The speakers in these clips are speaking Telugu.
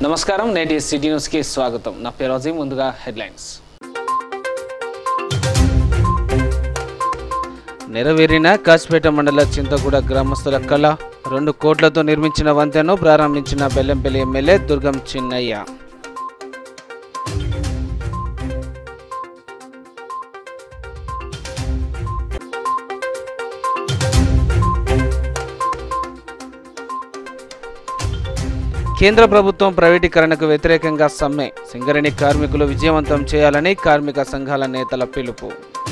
నమస్కారం నేటి సిటీ న్యూస్కి స్వాగతం నా పేరు అజీ ముందుగా హెడ్లైన్స్ నెరవేరిన కాసిపేట మండల చింతగూడ గ్రామస్తుల కళ రెండు కోట్లతో నిర్మించిన వంతెను ప్రారంభించిన బెల్లంపల్లి ఎమ్మెల్యే దుర్గం చిన్నయ్య కేంద్ర ప్రభుత్వం ప్రైవేటీకరణకు వ్యతిరేకంగా సమ్మె సింగరేణి కార్మికులు విజయవంతం చేయాలని కార్మిక సంఘాల నేతల పిలుపు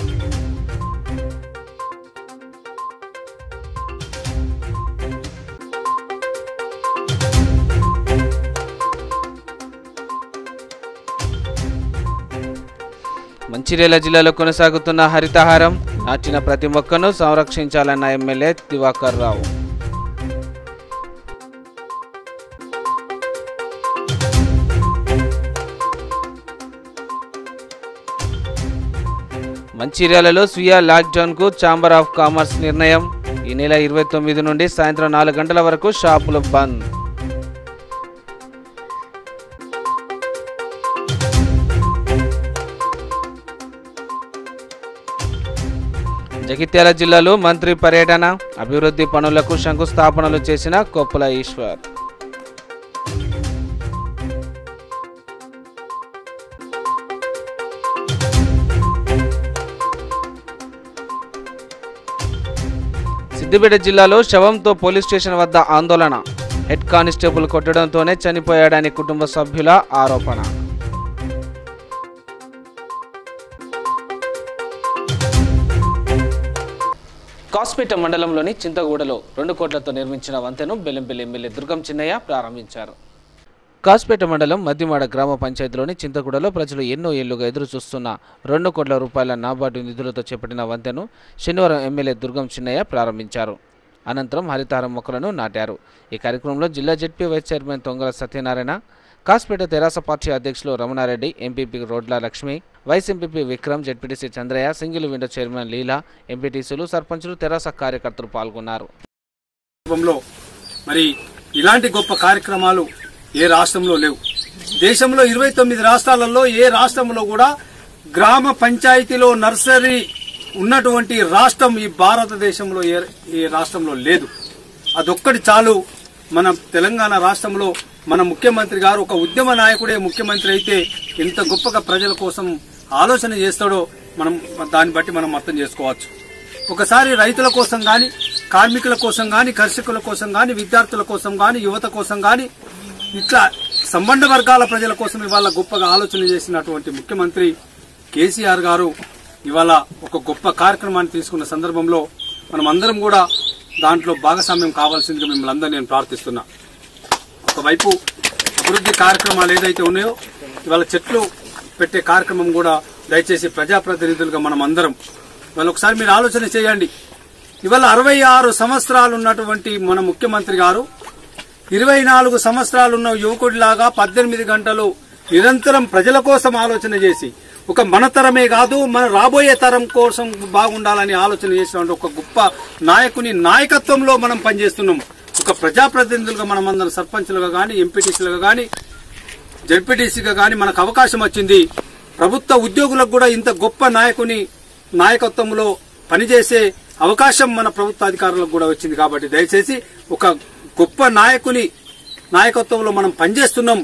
మంచిర్యాల జిల్లాలో కొనసాగుతున్న హరితహారం నాటిన ప్రతి మొక్కను సంరక్షించాలన్న ఎమ్మెల్యే దివాకర్ రావు మంచిర్యాలలో స్వీయ లాక్డౌన్కు ఛాంబర్ ఆఫ్ కామర్స్ నిర్ణయం ఈ నెల ఇరవై తొమ్మిది నుండి సాయంత్రం నాలుగు గంటల వరకు షాపులు బంద్ జగిత్యాల జిల్లాలో మంత్రి పర్యటన అభివృద్ధి పనులకు శంకుస్థాపనలు చేసిన కొప్పుల ఈశ్వర్ సిద్దిపేట జిల్లాలో శవంతో పోలీస్ స్టేషన్ వద్ద ఆందోళన హెడ్ కానిస్టేబుల్ కొట్టడంతోనే చనిపోయాడని కుటుంబ సభ్యుల ఆరోపణ కాస్పేట మండలంలోని చింతగూడలో రెండు కోట్లతో నిర్మించిన వంతెను బెల్లంపల్లి ఎమ్మెల్యే దుర్గం చిన్నయ్య ప్రారంభించారు కాస్పేట మండలం మద్దిమాడ గ్రామ పంచాయతీలోని చింతగూడలో ప్రజలు ఎన్నో ఏళ్లుగా ఎదురు చూస్తున్న రెండు కోట్ల రూపాయల నాబార్డు నిధులతో చేపట్టిన వంతెను శనివారం ఎమ్మెల్యే దుర్గం చిన్నయ్య ప్రారంభించారు అనంతరం హరితారం మొక్కలను నాటారు ఈ కార్యక్రమంలో జిల్లా ZP vice chairman Tongala Satyanarayana Kasipet TRS party అధ్యక్షులు Ramana Reddy MPP Rodla Lakshmi vice MPP Vikram ZPTC Chandraiah single window chairman Leela ఎంపీటీసీలు సర్పంచులు తెరాస కార్యకర్తలు పాల్గొన్నారు సందర్భంలో మరి ఇలాంటి గొప్ప కార్యక్రమాలు ఏ రాష్ట్రంలో లేవు దేశంలో ఇరవై తొమ్మిది రాష్ట్రాలలో ఏ రాష్ట్రంలో కూడా గ్రామ పంచాయతీలో నర్సరీ ఉన్నటువంటి రాష్ట్రం ఈ భారతదేశంలో ఏ ఏ రాష్ట్రంలో లేదు అదొక్కటి చాలు మన తెలంగాణ రాష్ట్రంలో మన ముఖ్యమంత్రి గారు ఒక ఉద్యమ నాయకుడే ముఖ్యమంత్రి అయితే ఎంత గొప్పగా ప్రజల కోసం ఆలోచన చేస్తాడో మనం దాన్ని బట్టి మనం అర్థం చేసుకోవచ్చు ఒకసారి రైతుల కోసం గాని కార్మికుల కోసం గాని కర్షకుల కోసం గాని విద్యార్థుల కోసం గాని యువత కోసం గాని ఇట్లా సంబంధ వర్గాల ప్రజల కోసం ఇవాళ గొప్పగా ఆలోచన చేసినటువంటి ముఖ్యమంత్రి కేసీఆర్ గారు ఇవాళ ఒక గొప్ప కార్యక్రమాన్ని తీసుకున్న సందర్భంలో మనం అందరం కూడా దాంట్లో భాగస్వామ్యం కావాల్సిందిగా మిమ్మల్ని అందరూ నేను ప్రార్థిస్తున్నా ఒకవైపు అభివృద్ధి కార్యక్రమాలు ఏదైతే ఉన్నాయో ఇవాళ చెట్లు పెట్టే కార్యక్రమం కూడా దయచేసి ప్రజాప్రతినిధులుగా మనం అందరం ఇవాళ ఒకసారి మీరు ఆలోచన చేయండి ఇవాళ అరవై ఆరు సంవత్సరాలు ఉన్నటువంటి మన ముఖ్యమంత్రి గారు ఇరవై నాలుగు సంవత్సరాలున్న యువకుడిలాగా పద్దెనిమిది గంటలు నిరంతరం ప్రజల కోసం ఆలోచన చేసి ఒక మన తరమే కాదు మన రాబోయే తరం కోసం బాగుండాలని ఆలోచన చేసిన ఒక గొప్ప నాయకుని నాయకత్వంలో మనం పనిచేస్తున్నాం ఒక ప్రజాప్రతినిధులుగా మనం అందరం సర్పంచులుగా గాని ఎంపీటీసీలుగా గాని జడ్పీటీసీగా గాని మనకు అవకాశం వచ్చింది ప్రభుత్వ ఉద్యోగులకు కూడా ఇంత గొప్ప నాయకుని నాయకత్వంలో పనిచేసే అవకాశం మన ప్రభుత్వ అధికారులకు కూడా వచ్చింది కాబట్టి దయచేసి ఒక గొప్ప నాయకుని నాయకత్వంలో మనం పనిచేస్తున్నాం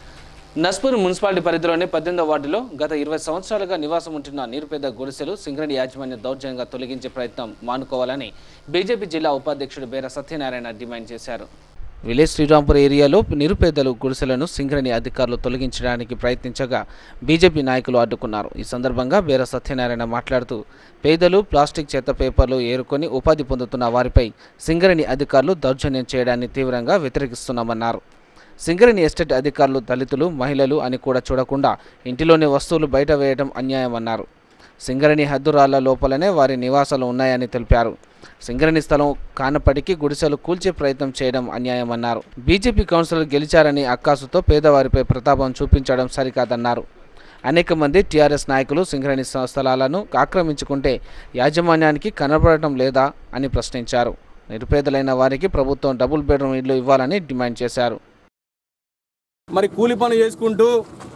నస్పూర్ మున్సిపాలిటీ పరిధిలోని పద్దెనిమిదో వార్డులో గత ఇరవై సంవత్సరాలుగా నివాసం ఉంటున్న నిరుపేద గుడిసెలు సింగరేణి యాజమాన్య దౌర్జన్యంగా తొలగించే ప్రయత్నం మానుకోవాలని బీజేపీ జిల్లా ఉపాధ్యక్షుడు బేర సత్యనారాయణ డిమాండ్ చేశారు విలేజ్ శ్రీరాంపూర్ ఏరియాలో నిరుపేదలు గుడిసెలను సింగరేణి అధికారులు తొలగించడానికి ప్రయత్నించగా బీజేపీ నాయకులు అడ్డుకున్నారు ఈ సందర్భంగా బేర సత్యనారాయణ మాట్లాడుతూ పేదలు ప్లాస్టిక్ చెత్త పేపర్లు ఏరుకొని ఉపాధి పొందుతున్న వారిపై సింగరేణి అధికారులు దౌర్జన్యం చేయడాన్ని తీవ్రంగా వ్యతిరేకిస్తున్నామన్నారు సింగరేణి ఎస్టేట్ అధికారులు దళితులు మహిళలు అని కూడా చూడకుండా ఇంటిలోని వస్తువులు బయట వేయడం అన్యాయమన్నారు సింగరేణి హద్దురాళ్ల లోపలనే వారి నివాసాలు ఉన్నాయని తెలిపారు సింగరేణి స్థలం కానప్పటికీ గుడిసెలు కూల్చే ప్రయత్నం చేయడం అన్యాయమన్నారు బీజేపీ కౌన్సిలర్ గెలిచారని అక్కాసుతో పేదవారిపై ప్రతాపం చూపించడం సరికాదన్నారు అనేక మంది టీఆర్ఎస్ నాయకులు సింగరేణి స్థలాలను ఆక్రమించుకుంటే యాజమాన్యానికి కనబడటం లేదా అని ప్రశ్నించారు నిరుపేదలైన వారికి ప్రభుత్వం డబుల్ బెడ్రూమ్ ఇల్లు ఇవ్వాలని డిమాండ్ చేశారు మరి కూలి పని చేసుకుంటూ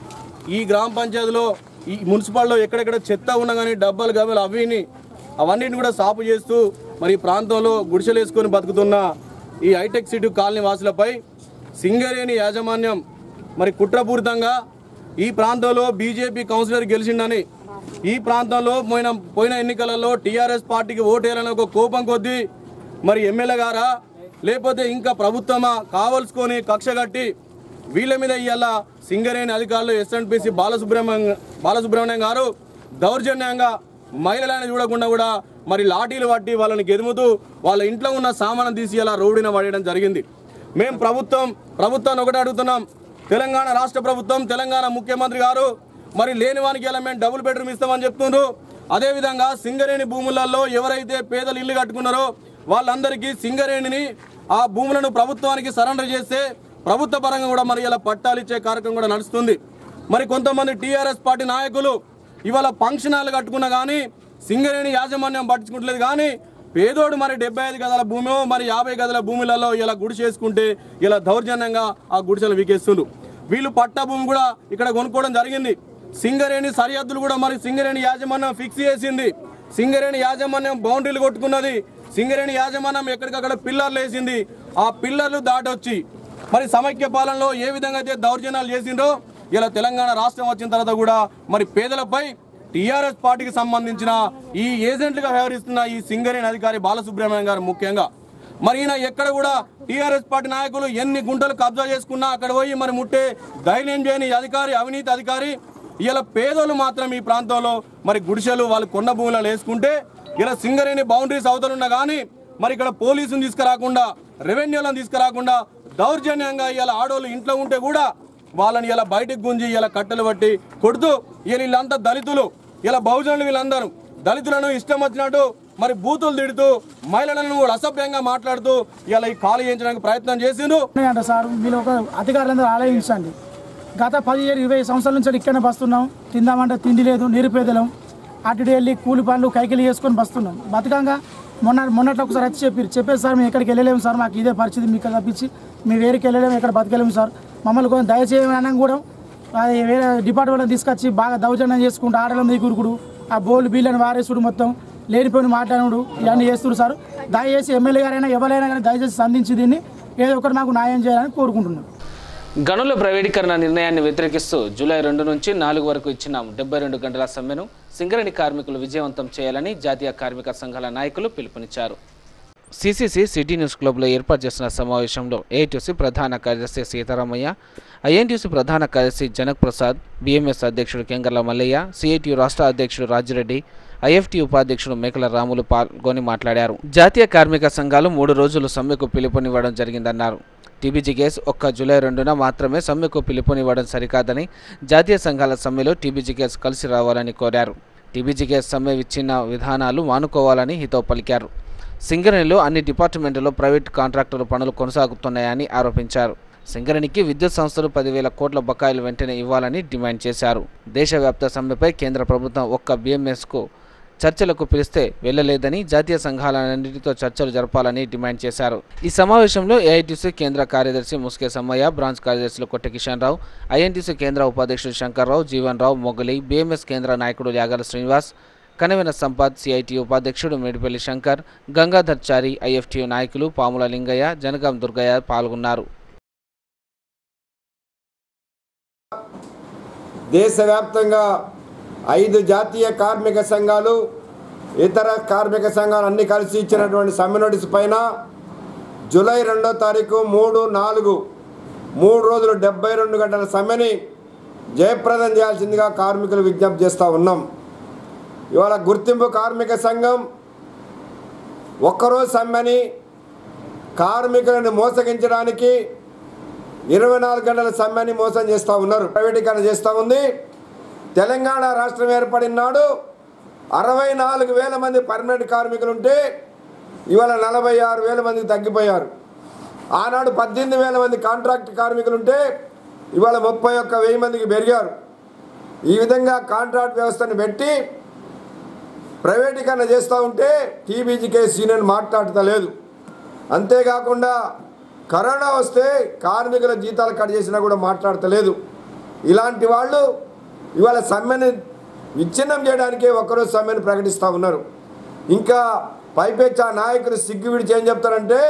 ఈ గ్రామ పంచాయతీలో ఈ మున్సిపాల్లో ఎక్కడెక్కడ చెత్త ఉన్నా కానీ డబ్బాలు గబ్బలు అవిని అవన్నిటిని కూడా సాపు చేస్తూ మరి ఈ ప్రాంతంలో గుడిసెలు వేసుకొని బతుకుతున్న ఈ హైటెక్ సిటీ కాలనీ వాసులపై సింగరేణి యాజమాన్యం మరి కుట్రపూరితంగా ఈ ప్రాంతంలో బీజేపీ కౌన్సిలర్ గెలిచిండని ఈ ప్రాంతంలో పోయిన పోయిన ఎన్నికలలో టీఆర్ఎస్ పార్టీకి ఓటేయాలని ఒక కోపం కొద్దీ మరి ఎమ్మెల్యే గారా లేకపోతే ఇంకా ప్రభుత్వమా కావలసుకొని కక్ష కట్టి వీళ్ళ మీద ఇవాళ సింగరేణి అధికారులు ఎస్ఎన్పిసి బాలసుబ్రహ్మణ్యం బాలసుబ్రహ్మణ్యం గారు దౌర్జన్యంగా మహిళలను చూడకుండా కూడా మరి లాఠీలు పట్టి వాళ్ళని గెదుముతూ వాళ్ళ ఇంట్లో ఉన్న సామానం తీసి ఇలా రోడ్డున పడేయడం జరిగింది మేము ప్రభుత్వం ప్రభుత్వాన్ని ఒకటే అడుగుతున్నాం తెలంగాణ రాష్ట్ర ప్రభుత్వం తెలంగాణ ముఖ్యమంత్రి గారు మరి లేని వానికి ఇలా మేము డబుల్ బెడ్రూమ్ ఇస్తామని చెప్తున్నారు అదేవిధంగా సింగరేణి భూములలో ఎవరైతే పేదలు ఇల్లు కట్టుకున్నారో వాళ్ళందరికీ సింగరేణిని ఆ భూములను ప్రభుత్వానికి సరెండర్ చేస్తే ప్రభుత్వ పరంగా కూడా మరి ఇలా పట్టాలు ఇచ్చే కార్యక్రమం కూడా నడుస్తుంది మరి కొంతమంది టీఆర్ఎస్ పార్టీ నాయకులు ఇవాళ ఫంక్షన్ హాల్ కట్టుకున్నా కానీ సింగరేణి యాజమాన్యం పట్టించుకుంటలేదు కానీ పేదోడు మరి డెబ్బై ఐదు గదుల భూమి మరి యాభై గదుల భూములలో ఇలా గుడిసె చేసుకుంటే ఇలా దౌర్జన్యంగా ఆ గుడిసెలు వీకేస్తుండ్రు వీళ్ళు పట్ట భూమి కూడా ఇక్కడ కొనుక్కోవడం జరిగింది సింగరేణి సరిహద్దులు కూడా మరి సింగరేణి యాజమాన్యం ఫిక్స్ చేసింది సింగరేణి యాజమాన్యం బౌండరీలు కొట్టుకున్నది సింగరేణి యాజమాన్యం ఎక్కడికక్కడ పిల్లర్లు వేసింది ఆ పిల్లర్లు దాటొచ్చి మరి సమైక్య పాలనలో ఏ విధంగా అయితే దౌర్జన్యాలు చేసిండ్రో ఇలా తెలంగాణ రాష్ట్రం వచ్చిన తర్వాత కూడా మరి పేదలపై టీఆర్ఎస్ పార్టీకి సంబంధించిన ఈ ఏజెంట్లుగా వ్యవహరిస్తున్న ఈ సింగరేణి అధికారి బాలసుబ్రహ్మణ్యం గారు ముఖ్యంగా మరి ఈయన ఎక్కడ కూడా టీఆర్ఎస్ పార్టీ నాయకులు ఎన్ని గుంటలు కబ్జా చేసుకున్నా అక్కడ పోయి మరి ముట్టే ధైర్యం చేయని అధికారి అవినీతి అధికారి ఇలా పేదోళ్ళు మాత్రం ఈ ప్రాంతంలో మరి గుడిసెలు వాళ్ళు కొండ భూములలో వేసుకుంటే ఇలా సింగరేణి బౌండరీస్ అవతలున్నా కానీ మరి ఇక్కడ పోలీసుని తీసుకురాకుండా రెవెన్యూలను తీసుకురాకుండా దౌర్జన్యంగా ఇలా ఆడోళ్ళు ఇంట్లో ఉంటే కూడా వాళ్ళని ఇలా బయటకు గుంజి ఇలా కట్టెలు పట్టి కొడుతూ ఇలా వీళ్ళంతా దళితులు ఇలా బహుజనులు వీళ్ళందరూ దళితులను ఇష్టం వచ్చినట్టు మరి బూతులు తిడుతూ మహిళలను కూడా అసభ్యంగా మాట్లాడుతూ ఇలా ఈ ఖాళీ చేయించడానికి ప్రయత్నం చేసిండ్రు అంట సార్ మీరు ఒక అధికారులందరూ ఆలోచించండి గత పదిహేడు ఇరవై సంవత్సరాల నుంచి ఇక్కడనే బస్తున్నాం తిందామంటే తిండి లేదు నిరుపేదలం అటు ఇటు వెళ్ళి కూలి పనులు కైకిలి చేసుకొని బస్తున్నాం బతకంగా మొన్న మొన్నట్లో ఒకసారి వచ్చి చెప్పారు చెప్పేసి సార్ మేము ఎక్కడికి వెళ్ళలేము సార్ మాకు ఇదే పరిస్థితి మీకు తప్పించి మేము వేరేకి వెళ్ళలేము ఎక్కడ బతకలేము సార్ మమ్మల్ని కొంచెం దయచేయమని కూడా అది వేరే డిపార్ట్మెంట్ తీసుకొచ్చి బాగా దౌర్జన్యం చేసుకుంటూ ఆడల మీద కురుకుడు ఆ బోల్డ్ బిల్లని వారేసుడు మొత్తం లేనిపోయిన మాట్లాడుడు ఇవన్నీ చేస్తున్నారు సార్ దయచేసి ఎమ్మెల్యే గారైనా ఎవరైనా కానీ దయచేసి సంధించి దీన్ని ఏదో ఒకటి మాకు న్యాయం చేయాలని కోరుకుంటున్నాం గనుల ప్రైవేటీకరణ నిర్ణయాన్ని వ్యతిరేకిస్తూ జూలై రెండు నుంచి నాలుగు వరకు ఇచ్చిన డెబ్బై రెండు గంటల సమ్మెను సింగరేణి కార్మికులు విజయవంతం చేయాలని జాతీయ కార్మిక సంఘాల నాయకులు పిలుపునిచ్చారు సిసిసి సిటీ న్యూస్ క్లబ్లో ఏర్పాటు చేసిన సమావేశంలో ఏఐటీసీ ప్రధాన కార్యదర్శి సీతారామయ్య ఐఎన్టీసీ ప్రధాన కార్యదర్శి జనక్ ప్రసాద్ బీఎంఎస్ అధ్యక్షుడు కెంగర్ల మల్లయ్య సిఐటియు రాష్ట్ర అధ్యక్షుడు రాజిరెడ్డి ఐఎఫ్టీ ఉపాధ్యక్షుడు మేకల రాములు పాల్గొని మాట్లాడారు జాతీయ కార్మిక సంఘాలు మూడు రోజులు సమ్మెకు పిలుపునివ్వడం జరిగిందన్నారు టీబీజీ కేసు ఒక్క జూలై రెండున మాత్రమే సమ్మెకు పిలుపునివ్వడం సరికాదని జాతీయ సంఘాల సమ్మెలో టీబీజీ కేసు కలిసి రావాలని కోరారు టీబీజీ కేసు సమ్మె ఇచ్చిన విధానాలు మానుకోవాలని హితవు పలికారు సింగరేణిలో అన్ని డిపార్ట్మెంట్లో ప్రైవేట్ కాంట్రాక్టర్లు పనులు కొనసాగుతున్నాయని ఆరోపించారు సింగరేణికి విద్యుత్ సంస్థలు పదివేల కోట్ల బకాయిలు వెంటనే ఇవ్వాలని డిమాండ్ చేశారు దేశవ్యాప్త సమ్మెపై కేంద్ర ప్రభుత్వం ఒక్క బీఎంఎస్కు చర్చలకు పిలిస్తే వెళ్లలేదని జాతీయ సంఘాలన్నింటితో చర్చలు జరపాలని డిమాండ్ చేశారు ఈ సమావేశంలో ఏఐటీసీ కేంద్ర కార్యదర్శి ముస్కే సమ్మయ్య బ్రాంచ్ కార్యదర్శులు కొట్ట కిషన్ రావు ఐఎన్టీసీ కేంద్ర ఉపాధ్యక్షుడు శంకర్రావు జీవన్ రావు మొగలి బీఎంఎస్ కేంద్ర నాయకుడు యాగల శ్రీనివాస్ కనవెన సంపత్ సిఐటి ఉపాధ్యక్షుడు మేడిపల్లి శంకర్ గంగాధర్ చారి ఐఎఫ్టియు నాయకులు పాముల లింగయ్య జనగాం దుర్గయ్య పాల్గొన్నారు దేశవ్యాప్తంగా ఐదు జాతీయ కార్మిక సంఘాలు ఇతర కార్మిక సంఘాలు అన్ని కలిసి ఇచ్చినటువంటి సమ్మె నోటీస్ పైన జూలై రెండో తారీఖు మూడు నాలుగు మూడు రోజులు డెబ్బై రెండు గంటల సమ్మెని జయప్రదం చేయాల్సిందిగా కార్మికులు విజ్ఞప్తి చేస్తూ ఉన్నాం ఇవాళ గుర్తింపు కార్మిక సంఘం ఒక్కరోజు సమ్మెని కార్మికులను మోసగించడానికి ఇరవై నాలుగు గంటల సమ్మెని మోసం చేస్తూ ఉన్నారు ప్రైవేటీకరణ చేస్తూ ఉంది తెలంగాణ రాష్ట్రం ఏర్పడిన నాడు అరవై నాలుగు వేల మంది పర్మనెంట్ కార్మికులు ఉంటే ఇవాళ నలభై ఆరు వేల మందికి తగ్గిపోయారు ఆనాడు పద్దెనిమిది వేల మంది కాంట్రాక్ట్ కార్మికులు ఉంటే ఇవాళ ముప్పై ఒక్క వెయ్యి మందికి పెరిగారు ఈ విధంగా కాంట్రాక్ట్ వ్యవస్థను పెట్టి ప్రైవేటీకరణ చేస్తూ ఉంటే టీబీజీకే సీనియర్ మాట్లాడతలేదు అంతేకాకుండా కరోనా వస్తే కార్మికుల జీతాలు కట్ చేసినా కూడా మాట్లాడతలేదు ఇలాంటి వాళ్ళు ఇవాళ సమ్మెని విచ్ఛిన్నం చేయడానికే ఒక్కరోజు సమ్మెను ప్రకటిస్తూ ఉన్నారు ఇంకా పైపెచ్చ ఆ నాయకులు సిగ్గు విడిచి ఏం చెప్తారంటే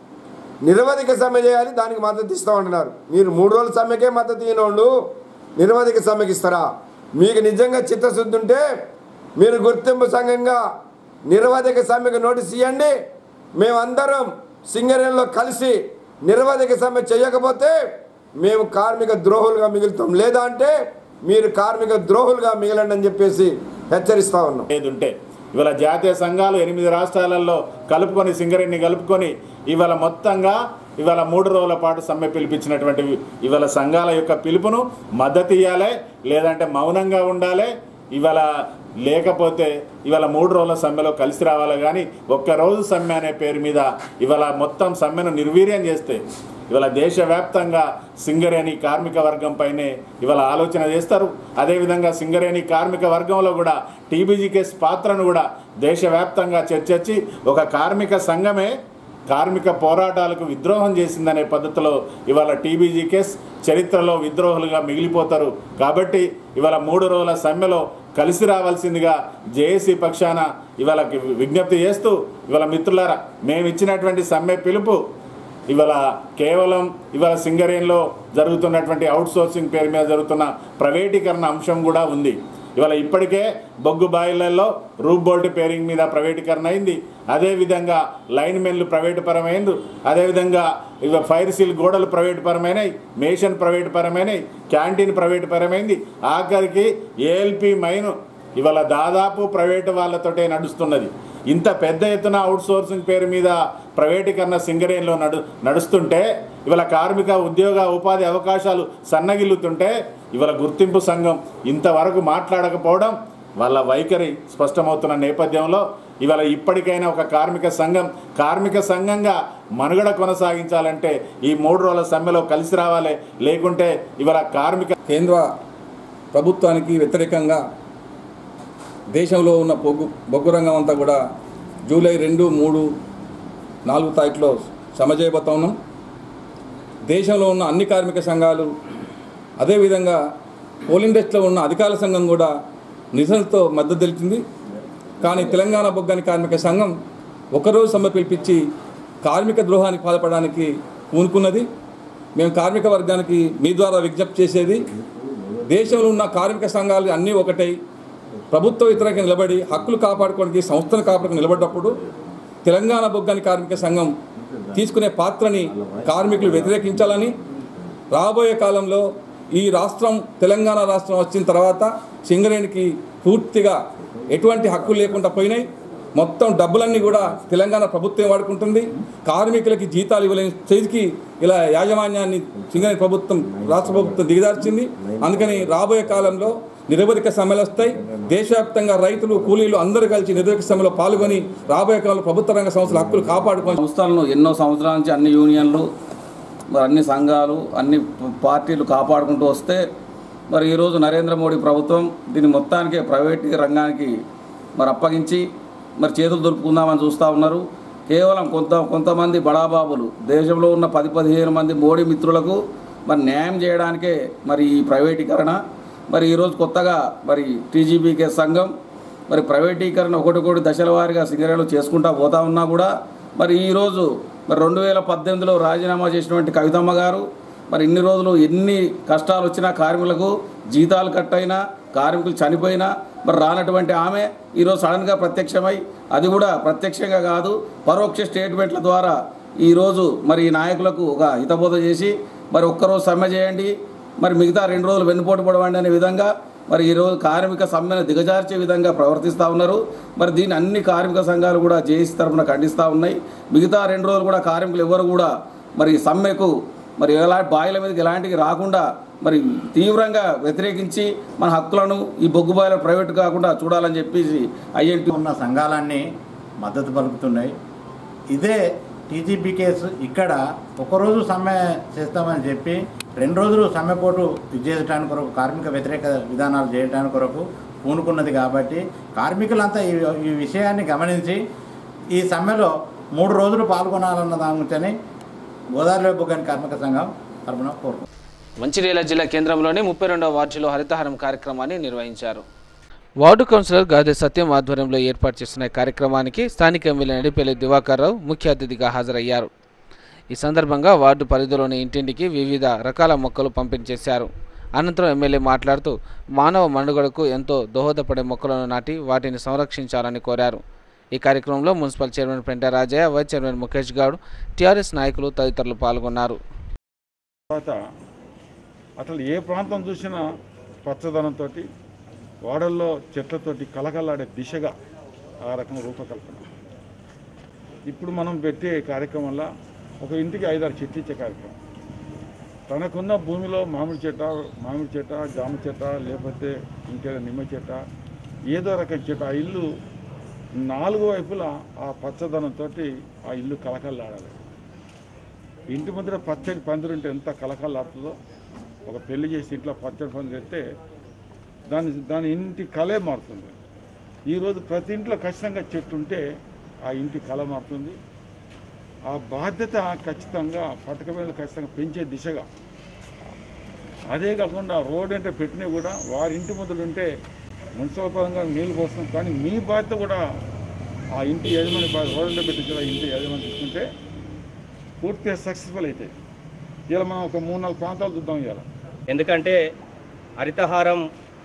నిరవధిక సమ్మె చేయాలి దానికి మద్దతు ఇస్తామంటున్నారు మీరు మూడు రోజుల సమ్మెకే మద్దతు ఇవ్వనోళ్ళు నిరవధిక సమ్మెకి ఇస్తారా మీకు నిజంగా చిత్తశుద్ధి ఉంటే మీరు గుర్తింపు సంఘంగా నిరవధిక సమ్మెకు నోటీస్ ఇవ్వండి మేమందరం సింగరేణిలో కలిసి నిరవధిక సమ్మె చేయకపోతే మేము కార్మిక ద్రోహులుగా మిగులుతాం లేదా అంటే మీరు కార్మిక ద్రోహులుగా మిగలండి అని చెప్పేసి హెచ్చరిస్తా ఉన్నాం ఏది ఉంటే ఇవాళ జాతీయ సంఘాలు ఎనిమిది రాష్ట్రాలలో కలుపుకొని సింగరేణిని కలుపుకొని ఇవాళ మొత్తంగా ఇవాళ మూడు రోజుల పాటు సమ్మె పిలిపించినటువంటి ఇవాళ సంఘాల యొక్క పిలుపును మద్దతు ఇవ్వాలి లేదంటే మౌనంగా ఉండాలి ఇవాళ లేకపోతే ఇవాళ మూడు రోజుల సమ్మెలో కలిసి రావాలి కానీ ఒక్కరోజు సమ్మె అనే పేరు మీద ఇవాళ మొత్తం సమ్మెను నిర్వీర్యం చేస్తే ఇవాళ దేశవ్యాప్తంగా సింగరేణి కార్మిక వర్గం పైనే ఇవాళ ఆలోచన చేస్తారు అదేవిధంగా సింగరేణి కార్మిక వర్గంలో కూడా టీబీజీకేస్ పాత్రను కూడా దేశవ్యాప్తంగా చర్చించి ఒక కార్మిక సంఘమే కార్మిక పోరాటాలకు విద్రోహం చేసిందనే పద్ధతిలో ఇవాళ టీబీజీ కేస్ చరిత్రలో విద్రోహులుగా మిగిలిపోతారు కాబట్టి ఇవాళ మూడు రోజుల సమ్మెలో కలిసి రావాల్సిందిగా జేఏసీ పక్షాన ఇవాళ విజ్ఞప్తి చేస్తూ ఇవాళ మిత్రులారా మేము ఇచ్చినటువంటి సమ్మె పిలుపు ఇవాళ కేవలం ఇవాళ సింగరేణిలో జరుగుతున్నటువంటి అవుట్ సోర్సింగ్ పేరు మీద జరుగుతున్న ప్రైవేటీకరణ అంశం కూడా ఉంది ఇవాళ ఇప్పటికే బొగ్గు బాయిలర్లో రూప్ బోల్ట్ పేరింగ్ మీద ప్రైవేటీకరణ అయింది అదేవిధంగా లైన్ మెన్లు ప్రైవేటు పరమైంది అదేవిధంగా ఇవ ఫైర్ సీల్ గోడలు ప్రైవేటు పరమైనవి మేషన్ ప్రైవేటు పరమైనవి క్యాంటీన్ ప్రైవేటు పరమైంది ఆఖరికి ఏఎల్పి మైను ఇవాళ దాదాపు ప్రైవేటు వాళ్ళతోటే నడుస్తున్నది ఇంత పెద్ద ఎత్తున అవుట్ సోర్సింగ్ పేరు మీద ప్రైవేటీకరణ సింగరేణిలో నడు నడుస్తుంటే ఇవాళ కార్మిక ఉద్యోగ ఉపాధి అవకాశాలు సన్నగిల్లుతుంటే ఇవాళ గుర్తింపు సంఘం ఇంతవరకు మాట్లాడకపోవడం వాళ్ళ వైఖరి స్పష్టమవుతున్న నేపథ్యంలో ఇవాళ ఇప్పటికైనా ఒక కార్మిక సంఘం కార్మిక సంఘంగా మనుగడ కొనసాగించాలంటే ఈ మూడు రోజుల సమ్మెలో కలిసి రావాలి లేకుంటే ఇవాళ కార్మిక కేంద్ర ప్రభుత్వానికి వ్యతిరేకంగా దేశంలో ఉన్న బొగ్గు బొగ్గు రంగం అంతా కూడా జూలై రెండు మూడు నాలుగు తారీఖులో సమ చేయబోతా ఉన్నాం దేశంలో ఉన్న అన్ని కార్మిక సంఘాలు అదేవిధంగా కోల్ ఇండస్ట్రీలో ఉన్న అధికారుల సంఘం కూడా నిరసనతో మద్దతు తెలిపింది కానీ తెలంగాణ బొగ్గని కార్మిక సంఘం ఒకరోజు సమ్మె పిలిపించి కార్మిక ద్రోహానికి పాల్పడడానికి పూనుకున్నది మేము కార్మిక వర్గానికి మీ ద్వారా విజ్ఞప్తి చేసేది దేశంలో ఉన్న కార్మిక సంఘాలు అన్నీ ఒకటై ప్రభుత్వ వ్యతిరేకంగా నిలబడి హక్కులు కాపాడుకోవడానికి సంస్థను కాపాడుకొని నిలబడ్డప్పుడు తెలంగాణ బొగ్గని కార్మిక సంఘం తీసుకునే పాత్రని కార్మికులు వ్యతిరేకించాలని రాబోయే కాలంలో ఈ రాష్ట్రం తెలంగాణ రాష్ట్రం వచ్చిన తర్వాత సింగరేణికి పూర్తిగా ఎటువంటి హక్కులు లేకుండా పోయినాయి మొత్తం డబ్బులన్నీ కూడా తెలంగాణ ప్రభుత్వం వాడుకుంటుంది కార్మికులకి జీతాలు ఇవ్వలేని స్టేజ్కి ఇలా యాజమాన్యాన్ని సింగరేణి ప్రభుత్వం రాష్ట్ర ప్రభుత్వం దిగదార్చింది అందుకని రాబోయే కాలంలో నిరవధిక సమ్మెలు వస్తాయి దేశవ్యాప్తంగా రైతులు కూలీలు అందరూ కలిసి నిరవధిక సమ్మెలో పాల్గొని రాబోయే కాలంలో ప్రభుత్వ రంగ సంస్థల హక్కులు కాపాడుకొని సంస్థలను ఎన్నో సంవత్సరాల నుంచి అన్ని యూనియన్లు మరి అన్ని సంఘాలు అన్ని పార్టీలు కాపాడుకుంటూ వస్తే మరి ఈరోజు నరేంద్ర మోడీ ప్రభుత్వం దీన్ని మొత్తానికి ప్రైవేట్ రంగానికి మరి అప్పగించి మరి చేతులు దొరుకుకుందామని చూస్తూ ఉన్నారు కేవలం కొంత కొంతమంది బడాబాబులు దేశంలో ఉన్న పది పదిహేను మంది మోడీ మిత్రులకు మరి న్యాయం చేయడానికే మరి ఈ ప్రైవేటీకరణ మరి ఈరోజు కొత్తగా మరి టీజీబీకే సంఘం మరి ప్రైవేటీకరణ ఒకటి దశల వారీగా సింగరేణులు చేసుకుంటా పోతా ఉన్నా కూడా మరి ఈరోజు మరి రెండు వేల పద్దెనిమిదిలో రాజీనామా చేసినటువంటి కవితమ్మ గారు మరి ఇన్ని రోజులు ఎన్ని కష్టాలు వచ్చినా కార్మికులకు జీతాలు కట్ అయినా కార్మికులు చనిపోయినా మరి రానటువంటి ఆమె ఈరోజు సడన్గా ప్రత్యక్షమై అది కూడా ప్రత్యక్షంగా కాదు పరోక్ష స్టేట్మెంట్ల ద్వారా ఈరోజు మరి ఈ నాయకులకు ఒక హితబోధ చేసి మరి ఒక్కరోజు సమ్మె చేయండి మరి మిగతా రెండు రోజులు వెన్నుపోటు పడవండి అనే విధంగా మరి ఈరోజు కార్మిక సమ్మెను దిగజార్చే విధంగా ప్రవర్తిస్తూ ఉన్నారు మరి దీన్ని అన్ని కార్మిక సంఘాలు కూడా జేఏసీ తరఫున ఖండిస్తూ ఉన్నాయి మిగతా రెండు రోజులు కూడా కార్మికులు ఎవరు కూడా మరి సమ్మెకు మరి ఎలాంటి బాయిల మీదకి ఎలాంటివి రాకుండా మరి తీవ్రంగా వ్యతిరేకించి మన హక్కులను ఈ బొగ్గు బాయిల ప్రైవేట్ కాకుండా చూడాలని చెప్పేసి ఐఎన్టీ ఉన్న సంఘాలన్నీ మద్దతు పలుకుతున్నాయి ఇదే టీజీపీ కేసు ఇక్కడ ఒకరోజు సమ్మె చేస్తామని చెప్పి రెండు రోజులు సమ్మె పోటు ఇది చేయడానికి కొరకు కార్మిక వ్యతిరేక విధానాలు చేయడానికి కొరకు పూనుకున్నది కాబట్టి కార్మికులంతా ఈ ఈ విషయాన్ని గమనించి ఈ సమ్మెలో మూడు రోజులు పాల్గొనాలన్న దాని గురించి గోదావరి బొగ్గని కార్మిక సంఘం తరపున కోరుకుంటున్నాం మంచిర్యాల జిల్లా కేంద్రంలోని ముప్పై రెండవ వార్డులో హరితహారం కార్యక్రమాన్ని నిర్వహించారు వార్డు కౌన్సిలర్ గాదే సత్యం ఆధ్వర్యంలో ఏర్పాటు చేసిన ఈ కార్యక్రమానికి స్థానిక ఎమ్మెల్యే నడిపల్లి దివాకర్ రావు ముఖ్య అతిథిగా హాజరయ్యారు ఈ సందర్భంగా వార్డు పరిధిలోని ఇంటింటికి వివిధ రకాల మొక్కలు పంపిణీ చేశారు అనంతరం ఎమ్మెల్యే మాట్లాడుతూ మానవ మనుగడకు ఎంతో దోహదపడే మొక్కలను నాటి వాటిని సంరక్షించాలని కోరారు ఈ కార్యక్రమంలో municipal chairman Penta Rajaiah vice chairman Mukesh Goud TRS నాయకులు తదితరులు పాల్గొన్నారు తర్వాత అసలు ఏ ప్రాంతం చూసినా పచ్చదనంతో వాడల్లో చెట్లతోటి కలకలాడే దిశగా ఆ రకం రూపకల్పన ఇప్పుడు మనం పెట్టే కార్యక్రమంలో ఒక ఇంటికి ఐదారు చెట్లు ఇచ్చే కార్యక్రమం తనకున్న భూమిలో మామిడి చెట్ట మామిడి చెట్ట జామ చెట్ట లేకపోతే ఇంకేదో నిమ్మ చెట్ట ఏదో రకం చెట్టు ఆ ఇల్లు నాలుగు వైపులా ఆ పచ్చదనంతో ఆ ఇల్లు కలకల్లాడాలి ఇంటి ముందర పచ్చడి పందిరి ఉంటే ఎంత కలకలాడుతుందో ఒక పెళ్లి చేసి ఇంట్లో పచ్చడి పందిరి పెడితే దాని దాని ఇంటి కలే మారుతుంది ఈరోజు ప్రతి ఇంట్లో ఖచ్చితంగా చెట్టు ఉంటే ఆ ఇంటి కళ మారుతుంది ఆ బాధ్యత ఖచ్చితంగా పట్టక మీద ఖచ్చితంగా పెంచే దిశగా అదే కాకుండా రోడ్ అంటే పెట్టినవి కూడా వారి ఇంటి ముందు ఉంటే మున్సిపల్ పరంగా నీళ్ళు పోస్తాం కానీ మీ బాధ్యత కూడా ఆ ఇంటి యజమాని బాధ్యత రోడ్ అంటే పెట్టించిన ఇంటి యజమాని తీసుకుంటే పూర్తిగా సక్సెస్ఫుల్ అవుతాయి ఇలా మనం ఒక మూడు నాలుగు ప్రాంతాలు చూద్దాం ఇవాళ ఎందుకంటే హరితహారం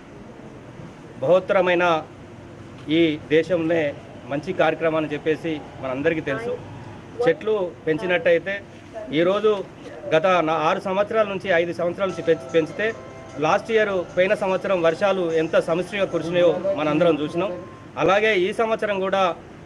బహోత్తరమైన ఈ దేశంలో మంచి కార్యక్రమం అని చెప్పేసి మనందరికీ తెలుసు చెట్లు పెంచినట్టయితే ఈరోజు గత నా- ఆరు సంవత్సరాల నుంచి ఐదు సంవత్సరాల నుంచి పెంచి పెంచితే లాస్ట్ ఇయర్ పోయిన సంవత్సరం వర్షాలు ఎంత సమిష్టిగా కురిసినాయో మనందరం చూసినాం అలాగే ఈ సంవత్సరం కూడా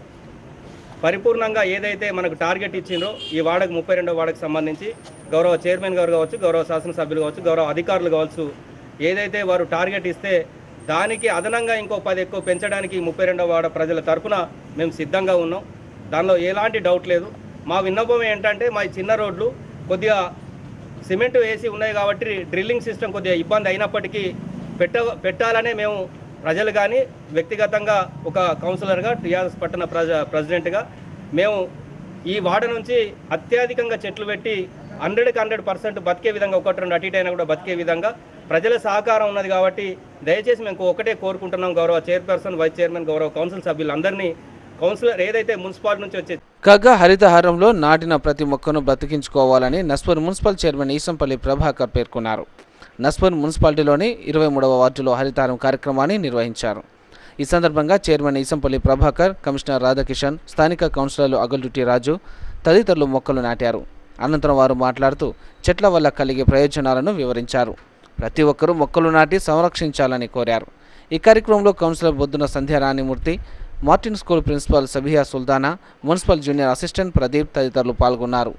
పరిపూర్ణంగా ఏదైతే మనకు టార్గెట్ ఇచ్చిందో ఈ వాడకు ముప్పై రెండో వాడకు సంబంధించి గౌరవ చైర్మన్ గారు కావచ్చు గౌరవ శాసనసభ్యులు కావచ్చు గౌరవ అధికారులు కావచ్చు ఏదైతే వారు టార్గెట్ ఇస్తే దానికి అదనంగా ఇంకో పది ఎక్కువ పెంచడానికి ముప్పై రెండో వాడ ప్రజల తరపున మేము సిద్ధంగా ఉన్నాం దానిలో ఎలాంటి డౌట్ లేదు మా విన్నపం ఏంటంటే మా ఈ చిన్న రోడ్లు కొద్దిగా సిమెంట్ వేసి ఉన్నాయి కాబట్టి డ్రిల్లింగ్ సిస్టమ్ కొద్దిగా ఇబ్బంది అయినప్పటికీ పెట్ట పెట్టాలనే మేము ప్రజలు కానీ వ్యక్తిగతంగా ఒక కౌన్సిలర్గా టీఆర్ఎస్ పట్టణ ప్రజ ప్రెసిడెంట్గా మేము ఈ వార్డు నుంచి అత్యధికంగా చెట్లు పెట్టి హండ్రెడ్కి హండ్రెడ్ పర్సెంట్ బతికే విధంగా ఒకటి రెండు అటు ఇటు అయినా కూడా బతికే విధంగా ప్రజల సహకారం ఉన్నది కాబట్టి దయచేసి మేము ఒకటే కోరుకుంటున్నాం గౌరవ చైర్పర్సన్ వైస్ చైర్మన్ గౌరవ కౌన్సిల్ సభ్యులందరినీ కౌన్సిలర్ ఏదైతే మున్సిపాలిటీ నుంచి వచ్చే కాగా హరితహారంలో నాటిన ప్రతి మొక్కను బ్రతికించుకోవాలని నస్పూర్ మున్సిపల్ చైర్మన్ ఈసంపల్లి ప్రభాకర్ పేర్కొన్నారు నస్పూర్ మున్సిపాలిటీలోని ఇరవై మూడవ వార్డులో హరితహారం కార్యక్రమాన్ని నిర్వహించారు ఈ సందర్భంగా చైర్మన్ ఈసంపల్లి ప్రభాకర్ కమిషనర్ రాధాకిషన్ స్థానిక కౌన్సిలర్లు అగల్టుటి రాజు తదితరులు మొక్కలు నాటారు అనంతరం వారు మాట్లాడుతూ చెట్ల వల్ల కలిగే ప్రయోజనాలను వివరించారు ప్రతి ఒక్కరూ మొక్కలు నాటి సంరక్షించాలని కోరారు ఈ కార్యక్రమంలో councillor Bodduna Sandhyarani Murthy Martin school principal Sabiya Sultana municipal junior assistant Pradeep తదితరులు పాల్గొన్నారు